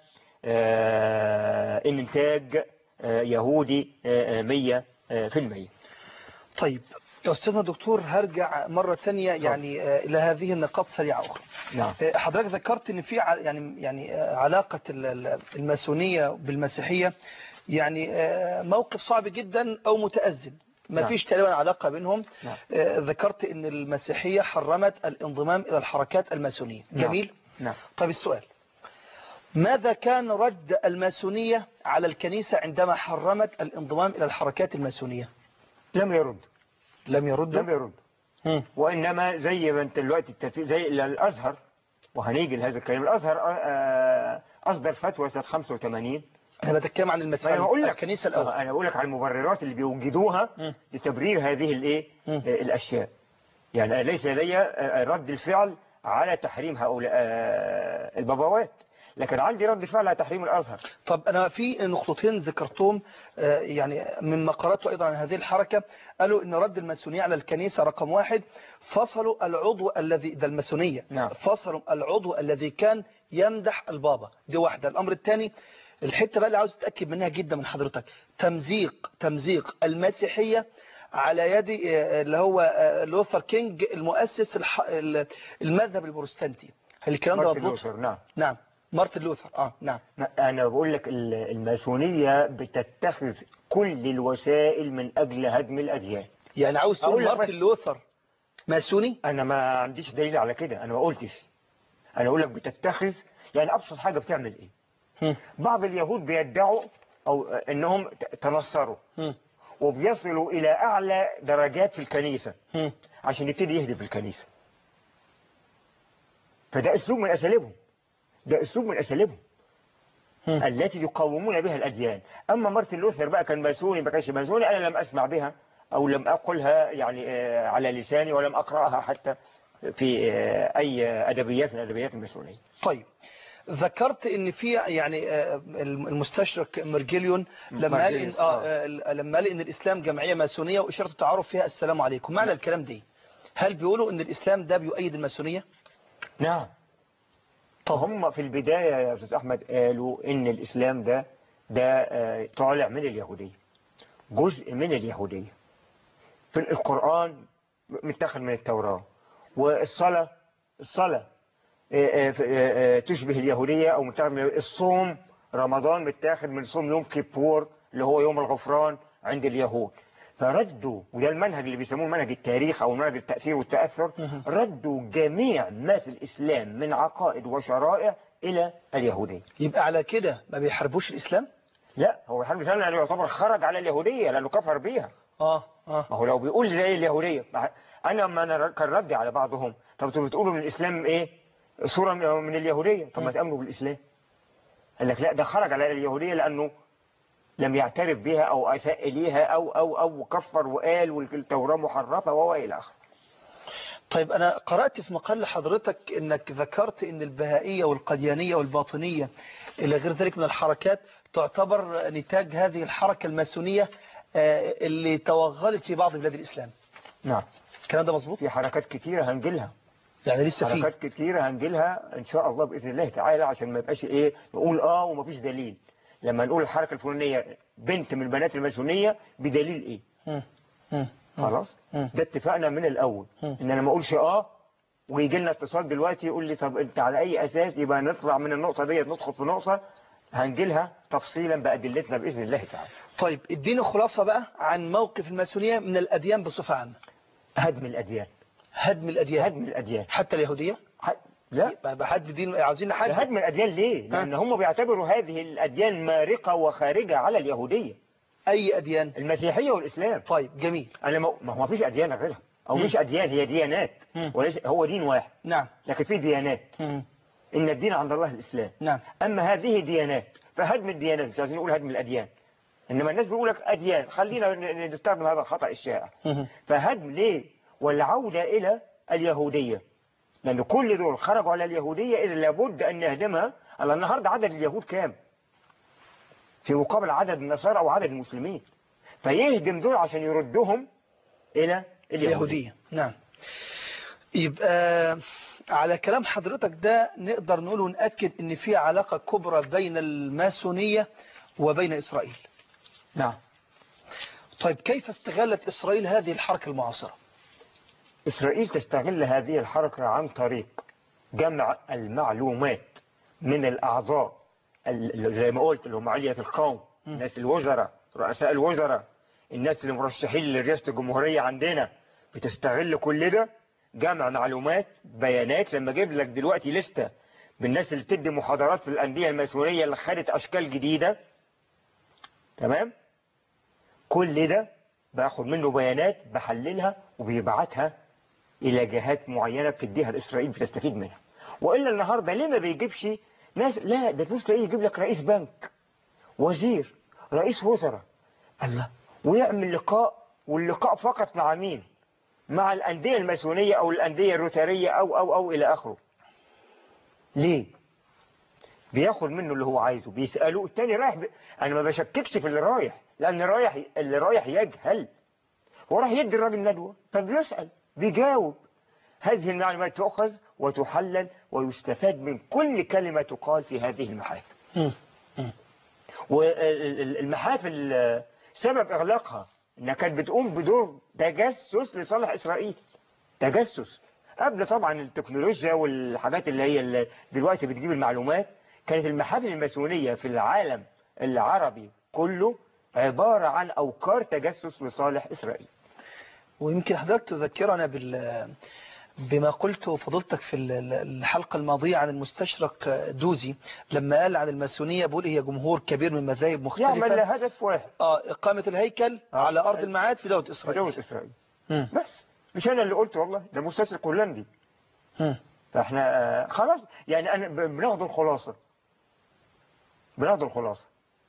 آه انتاج آه يهودي آه مية آه في المية طيب يا أستاذنا دكتور هرجع مرة ثانية يعني آه، إلى هذه النقاط سريعة أخرى نعم آه، حضرتك ذكرت ان في ع- يعني يعني آه، علاقة ال- ال- الماسونية بالمسيحية يعني آه، موقف صعب جدا او متأزم ما نعم. فيش تقريبا علاقة بينهم نعم. آه، ذكرت ان المسيحية حرمت الانضمام الى الحركات الماسونية نعم. جميل نعم طيب السؤال ماذا كان رد الماسونية على الكنيسة عندما حرمت الانضمام الى الحركات الماسونية لم يرد لم يرد لم يرد وإنما زي ما أنت دلوقتي التفي... زي الأزهر وهنيجي لهذا الكلام الأزهر آه، أصدر فتوى سنة 85 انا بتكلم عن ما المسيحية أنا بقول لك الكنيسة الاول آه، أنا بقول لك على المبررات اللي بيوجدوها مم. لتبرير هذه الإيه مم. آه، الأشياء يعني ليس لدي آه، رد الفعل على تحريم هؤلاء آه، البابوات لكن عندي رد فعل على تحريم الأزهر طب أنا في نقطتين ذكرتهم آه، يعني مما قرأته أيضا عن هذه الحركة قالوا أن رد الماسونية على الكنيسة رقم واحد فصلوا العضو الذي ده الماسونية نعم. فصلوا العضو الذي كان يمدح البابا دي واحدة الأمر الثاني الحتة بقى اللي عاوز تتأكد منها جدا من حضرتك تمزيق تمزيق المسيحية على يد آه، اللي هو آه، لوثر كينج المؤسس الح- ال- المذهب البروتستانتي هل الكلام ده مارتن مظبوط؟ لوثر نعم نعم مارتن لوثر اه نعم أنا بقول لك ال- الماسونية بتتخذ كل الوسائل من أجل هدم الأديان يعني عاوز تقول أقول لك مارتن بس- لوثر ماسوني انا ما عنديش دليل على كده انا ما قلتش انا اقول لك بتتخذ يعني ابسط حاجه بتعمل ايه هم. بعض اليهود بيدعوا او انهم ت- تنصروا هم. وبيصلوا الى اعلى درجات في الكنيسه هم. عشان يبتدي يهدم في الكنيسه فده اسلوب من اساليبهم ده اسلوب من اساليبهم هم. التي يقاومون بها الاديان اما مارتن لوثر بقى كان ماسوني ما كانش ماسوني انا لم اسمع بها او لم اقلها يعني آه، على لساني ولم اقراها حتى في آه، اي ادبيات من ادبيات الماسونيه طيب ذكرت ان في يعني آه، المستشرق مرجليون لما قال ان مارجليوس، اه آه. آه، لما قال ان الاسلام جمعيه ماسونيه واشاره التعارف فيها السلام عليكم معنى الكلام دي هل بيقولوا ان الاسلام ده بيؤيد الماسونيه نعم طب هم في البدايه يا استاذ احمد قالوا ان الاسلام ده ده آه، طالع من اليهوديه جزء من اليهوديه في القران متاخد من التوراه والصلاه الصلاه آه، آه، آه، آه، تشبه اليهودية أو متاخد من الصوم رمضان متاخد من صوم يوم كيبور اللي هو يوم الغفران عند اليهود فردوا وده المنهج اللي بيسموه منهج التاريخ أو منهج التأثير والتأثر ردوا جميع ما في الإسلام من عقائد وشرائع إلى اليهودية يبقى على كده ما بيحاربوش الاسلام لا هو الحرب الإسلام يعني يعتبر خرج على اليهودية لأنه كفر بيها اه اه ما هو لو بيقول زي اليهودية أنا ما أنا كان ردي على بعضهم طب انتوا بتقولوا من الإسلام إيه صورة من اليهودية طب ما تأمنوا بالإسلام قال لك لا ده خرج على اليهودية لأنه لم يعترف بها أو أساء إليها أو أو أو كفر وقال والتوراة محرفة وإلى آخره طيب أنا قرأت في مقال لحضرتك أنك ذكرت أن البهائية والقديانية والباطنية إلى غير ذلك من الحركات تعتبر نتاج هذه الحركة الماسونية آه، اللي توغلت في بعض بلاد الإسلام نعم الكلام ده مظبوط في حركات كتيرة هنجيلها يعني لسه في حركات كتيرة هنجيلها إن شاء الله بإذن الله تعالى عشان ما يبقاش إيه نقول آه ومفيش دليل لما نقول الحركة الفلانية بنت من بنات الماسونية بدليل إيه مم. مم. خلاص مم. ده اتفقنا من الأول مم. إن أنا ما أقولش آه ويجي لنا اتصال دلوقتي يقول لي طب انت على اي اساس يبقى نطلع من النقطة ديت ندخل في نقطة هنجي لها تفصيلا بأدلتنا بإذن الله تعالى طيب اديني خلاصة بقى عن موقف الماسونية من الأديان بصفة عامة هدم الأديان هدم الأديان هدم الأديان حتى اليهودية ح- لا يبقى هدم دين عاوزين حد هدم الأديان ليه؟ لأن هم بيعتبروا هذه الأديان مارقة وخارجة على اليهودية أي أديان المسيحية والإسلام طيب جميل أنا ما ما هو ما فيش أديان غيرها أو مش أديان هي ديانات مم. وليس هو دين واحد نعم لكن في ديانات مم. إن الدين عند الله الإسلام نعم أما هذه ديانات فهدم الديانات مش عايزين نقول هدم الأديان إنما الناس بيقول لك أديان خلينا ن- ن- نستخدم هذا الخطأ الشائع مم. فهدم ليه والعودة إلى اليهودية لأن كل دول خرجوا على اليهودية إذا لابد أن نهدمها على النهاردة عدد اليهود كام في مقابل عدد النصارى أو عدد المسلمين فيهدم دول عشان يردهم إلى اليهودية اليهودية نعم يبقى على كلام حضرتك ده نقدر نقول ونأكد ان في علاقة كبرى بين الماسونية وبين إسرائيل نعم طيب كيف استغلت إسرائيل هذه الحركة المعاصرة إسرائيل تستغل هذه الحركة عن طريق جمع المعلومات من الأعضاء ال- زي ما قلت اللي هم علية القوم الناس الوزراء رؤساء الوزراء الناس اللي مرشحين لرئاسة الجمهورية عندنا بتستغل كل ده جمع معلومات بيانات لما اجيب لك دلوقتي لستة بالناس اللي بتدي محاضرات في الأندية الماسونية اللي خدت أشكال جديدة تمام كل ده باخد منه بيانات بحللها وبيبعتها إلى جهات معينة بتديها لإسرائيل بتستفيد منها وإلا النهاردة ليه ما بيجيبش ناس لا ده تبص تلاقيه يجيب لك رئيس بنك وزير رئيس وزراء الله ويعمل لقاء واللقاء فقط مع مين مع الأندية الماسونية أو الأندية الروتارية أو أو أو إلى آخره ليه بياخد منه اللي هو عايزه بيسأله التاني رايح ب... أنا ما بشككش في اللي رايح لأن رايح اللي رايح يجهل هو راح يدي الراجل ندوة طب يسأل بيجاوب هذه المعلومات تؤخذ وتحلل ويستفاد من كل كلمة تقال في هذه المحافل والمحافل سبب إغلاقها إنها كانت بتقوم بدور تجسس لصالح إسرائيل تجسس قبل طبعا التكنولوجيا والحاجات اللي هي اللي دلوقتي بتجيب المعلومات كانت المحافل الماسونية في العالم العربي كله عبارة عن أوكار تجسس لصالح إسرائيل ويمكن حضرتك تذكرنا بال بما قلته فضلتك في ال- الحلقة الماضية عن المستشرق دوزي لما قال عن الماسونية بيقول هي جمهور كبير من مذاهب يعمل مختلفة لهدف واحد آه إقامة الهيكل آه. على أرض المعاد في دولة إسرائيل دولة إسرائيل مم. بس مش أنا اللي قلت والله ده مستشرق هولندي مم. فاحنا آه، خلاص يعني أنا ب- بناخد الخلاصة بناخد الخلاصة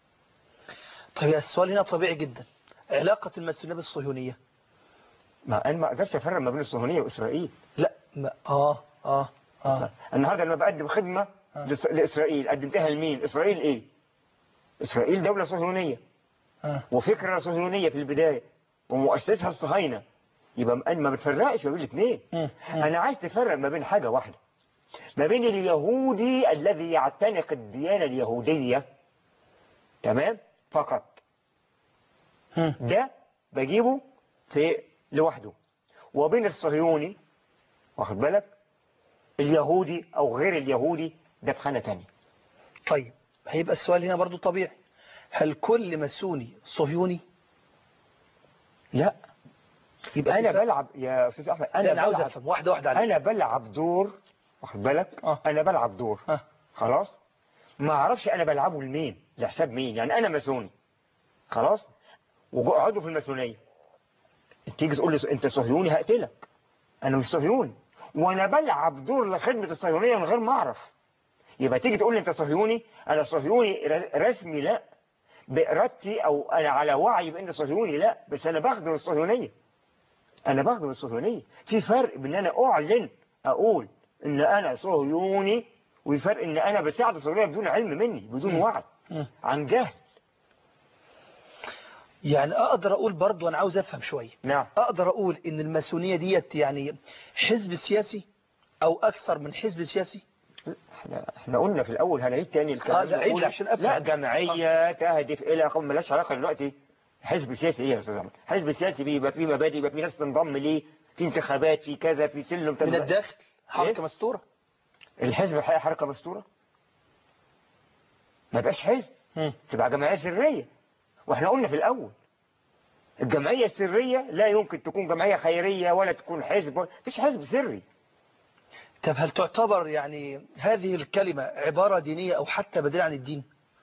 طيب السؤال هنا طبيعي جدا علاقة الماسونية بالصهيونية ما أنا ما أقدرش أفرق ما بين الصهيونية وإسرائيل لا ما آه آه آه النهارده لما بقدم خدمة آه. لس- لإسرائيل قدمتها لمين إسرائيل إيه إسرائيل دولة صهيونية آه وفكرة صهيونية في البداية ومؤسسها الصهاينة يبقى أنا ما بتفرقش ما بين الاثنين مم. مم. أنا عايز تفرق ما بين حاجة واحدة ما بين اليهودي الذي يعتنق الديانة اليهودية تمام فقط مم. ده بجيبه في لوحده وبين الصهيوني واخد بالك اليهودي او غير اليهودي ده في خانة تانية طيب هيبقى السؤال هنا برضو طبيعي هل كل ماسوني صهيوني لا يبقى انا في فرق؟ بلعب يا استاذ احمد لا، انا انا عاوز بلعب افهم واحده واحده عليك انا بلعب دور واخد بالك آه. انا بلعب دور آه. خلاص ما اعرفش انا بلعبه لمين لحساب مين يعني انا ماسوني خلاص وقعدوا في الماسونيه تيجي تقول لي انت صهيوني هقتلك انا مش صهيوني وانا بلعب دور لخدمه الصهيونيه من غير ما اعرف يبقى تيجي تقول لي انت صهيوني انا صهيوني ر- رسمي لا بارادتي او انا على وعي بان صهيوني لا بس انا بخدم الصهيونيه انا بخدم الصهيونيه في فرق بين ان انا اعلن اقول ان انا صهيوني وفي فرق ان انا بساعد الصهيونيه بدون علم مني بدون وعي مم. عن جهل يعني اقدر اقول برضو انا عاوز افهم شويه نعم اقدر اقول ان الماسونيه ديت يعني حزب سياسي او اكثر من حزب سياسي احنا احنا قلنا في الاول هنعيد تاني الكلام آه، لا، عيد نقول عشان أفهم. لا جمعيه تهدف الى قوم ملاش علاقه دلوقتي حزب سياسي ايه يا استاذ احمد حزب سياسي بيبقى فيه مبادئ يبقى فيه ناس تنضم ليه في انتخابات في كذا في سلم من الداخل حركة إيه؟ مستورة الحزب الحقيقة حركة مستورة ما بقاش حزب تبقى جمعية سرية واحنا قلنا في الأول الجمعية السرية لا يمكن تكون جمعية خيرية ولا تكون حزب مفيش حزب سري طب هل تعتبر يعني هذه الكلمة عبارة دينية أو حتى بديل عن الدين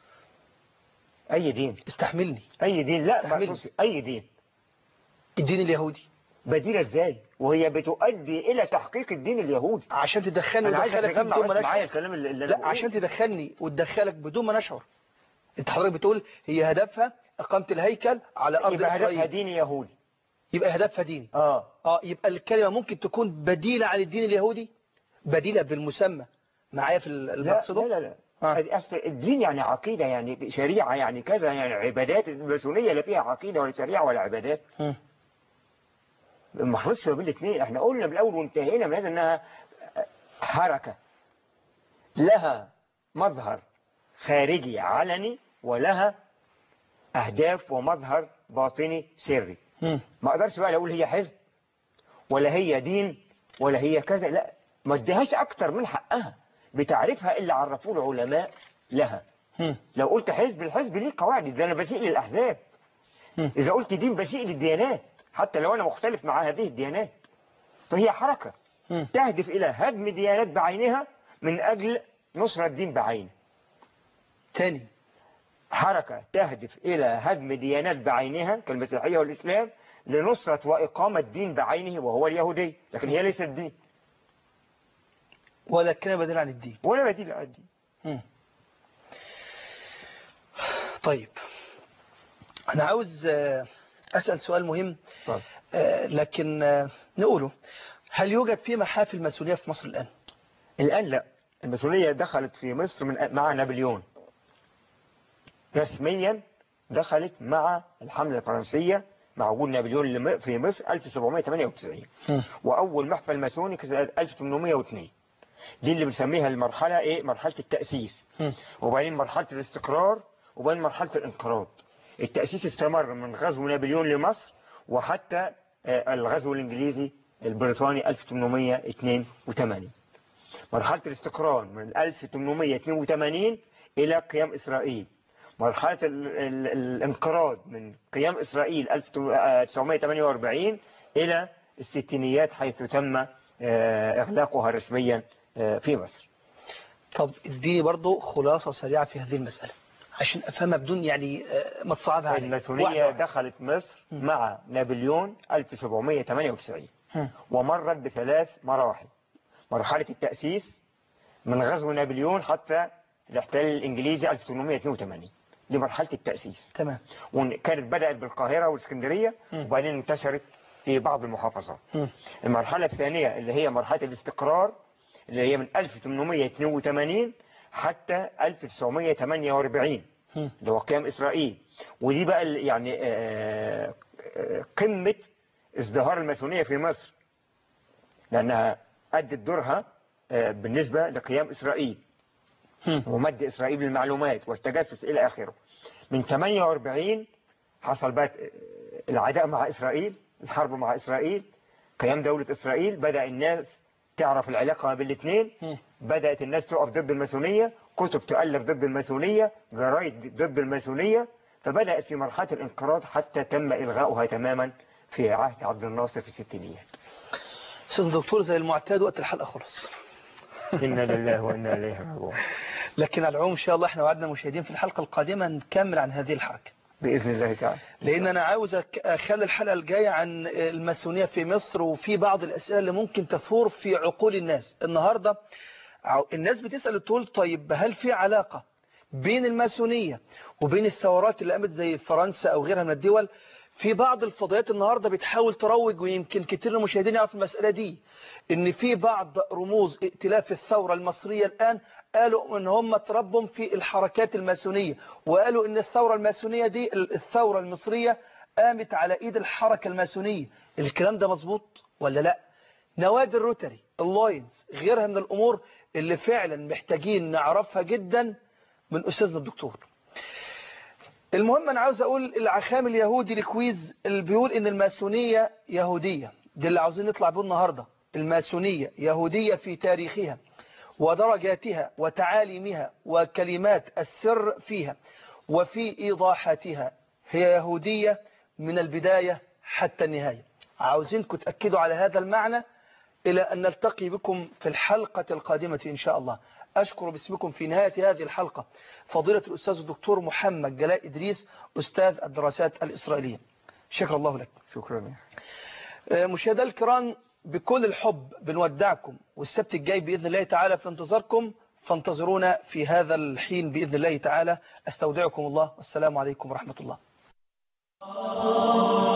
أي دين استحملني أي دين لا استحملني. ما أقصدش أي دين الدين اليهودي بديلة ازاي وهي بتؤدي إلى تحقيق الدين اليهودي عشان تدخلني أنا عايزك وتدخلك تجمع بدون ما بس معايا نشعر الكلام اللي اللي أنا لا بقوله. عشان تدخلني وتدخلك بدون ما نشعر انت حضرتك بتقول هي هدفها إقامة الهيكل على أرض يبقى هدفها إسرائيل دين يهودي يبقى هدفها دين اه اه يبقى الكلمة ممكن تكون بديلة عن الدين اليهودي بديلة بالمسمى معايا في ال- لا المقصود لا لا, لا. آه. هذه أصل الدين يعني عقيدة يعني شريعة يعني كذا يعني عبادات الماسونية لا فيها عقيدة ولا شريعة ولا عبادات مم. ما خلصش ما بين الاثنين احنا قلنا من الاول وانتهينا من هذا انها حركة لها مظهر خارجي علني ولها اهداف ومظهر باطني سري مم. ما اقدرش بقى اقول هي حزب ولا هي دين ولا هي كذا لا ما اديهاش اكتر من حقها بتعريفها اللي عرفوه العلماء لها مم. لو قلت حزب الحزب ليه قواعد ده انا بسيء للاحزاب مم. اذا قلت دين بسيء للديانات حتى لو انا مختلف مع هذه الديانات فهي حركة مم. تهدف الى هدم ديانات بعينها من اجل نصرة الدين بعينه تاني حركة تهدف إلى هدم ديانات بعينها كالمسيحية والإسلام لنصرة وإقامة دين بعينه وهو اليهودي لكن هي ليست دين ولا الكلمة بديلة عن الدين ولا بديل عن الدين مم. طيب أنا عاوز آه، أسأل سؤال مهم طيب. آه، لكن آه، نقوله هل يوجد في محافل ماسونية في مصر الآن؟ الآن لا المسؤولية دخلت في مصر من مع نابليون رسميا دخلت مع الحملة الفرنسية مع وجود نابليون لم- في مصر 1798 مم. وأول محفل ماسوني كان سنة 1802 دي اللي بنسميها المرحلة إيه مرحلة التأسيس مم. وبعدين مرحلة الاستقرار وبعدين مرحلة الانقراض التأسيس استمر من غزو نابليون لمصر وحتى آه، الغزو الإنجليزي البريطاني 1882 مرحلة الاستقرار من 1882 إلى قيام إسرائيل مرحلة ال ال الانقراض من قيام إسرائيل 1948 إلى الستينيات حيث تم آه، إغلاقها رسميا آه، في مصر طب اديني برضو خلاصة سريعة في هذه المسألة عشان أفهمها بدون يعني آه، ما تصعبها علي الماسونية واحدة واحدة. دخلت مصر مع نابليون 1798 مم. ومرت بثلاث مراحل مرحلة التأسيس من غزو نابليون حتى الاحتلال الإنجليزي 1882 دي مرحلة التأسيس تمام وكانت بدأت بالقاهرة والاسكندرية مم. وبعدين انتشرت في بعض المحافظات مم. المرحلة الثانية اللي هي مرحلة الاستقرار اللي هي من 1882 حتى 1948 مم. اللي هو قيام إسرائيل ودي بقى ال- يعني آه، آه، قمة ازدهار الماسونية في مصر لأنها أدت دورها آه، بالنسبة لقيام إسرائيل مم. ومد إسرائيل بالمعلومات والتجسس إلى آخره من 48 حصل بقى العداء مع إسرائيل الحرب مع إسرائيل قيام دولة إسرائيل بدأ الناس تعرف العلاقة ما بين الاثنين مم. بدأت الناس تقف ضد الماسونية كتب تؤلف ضد الماسونية جرايد ضد الماسونية فبدأت في مرحلة الانقراض حتى تم إلغاؤها تماما في عهد عبد الناصر في الستينيات أستاذ دكتور زي المعتاد وقت الحلقة خلص إنا لله وإنا إليه راجعون لكن على العموم إن شاء الله احنا وعدنا مشاهدين في الحلقة القادمة نكمل عن هذه الحركة بإذن الله تعالى لأن أنا عاوز أك- أخلي الحلقة الجاية عن الماسونية في مصر وفي بعض الأسئلة اللي ممكن تثور في عقول الناس النهاردة عو- الناس بتسأل وتقول طيب هل في علاقة بين الماسونية وبين الثورات اللي قامت زي فرنسا أو غيرها من الدول في بعض الفضائيات النهاردة بتحاول تروج ويمكن كتير من المشاهدين يعرفوا المسألة دي ان في بعض رموز ائتلاف الثورة المصرية الآن قالوا ان هم تربوا في الحركات الماسونية وقالوا ان الثورة الماسونية دي الثورة المصرية قامت على ايد الحركة الماسونية الكلام ده مظبوط ولا لا نوادي الروتري اللاينز غيرها من الامور اللي فعلا محتاجين نعرفها جدا من استاذنا الدكتور المهم انا عاوز اقول العخام اليهودي الكويز اللي بيقول ان الماسونية يهودية دي اللي عاوزين نطلع بيه النهاردة الماسونية يهودية في تاريخها ودرجاتها وتعاليمها وكلمات السر فيها وفي إيضاحاتها هي يهودية من البداية حتى النهاية عاوزينكم تأكدوا على هذا المعنى إلى أن نلتقي بكم في الحلقة القادمة إن شاء الله أشكر باسمكم في نهاية هذه الحلقة فضيلة الأستاذ الدكتور محمد جلاء إدريس أستاذ الدراسات الإسرائيلية شكر الله لك شكرا مشاهدينا الكرام بكل الحب بنودعكم والسبت الجاي بإذن الله تعالى في انتظاركم فانتظرونا في هذا الحين بإذن الله تعالى استودعكم الله والسلام عليكم ورحمة الله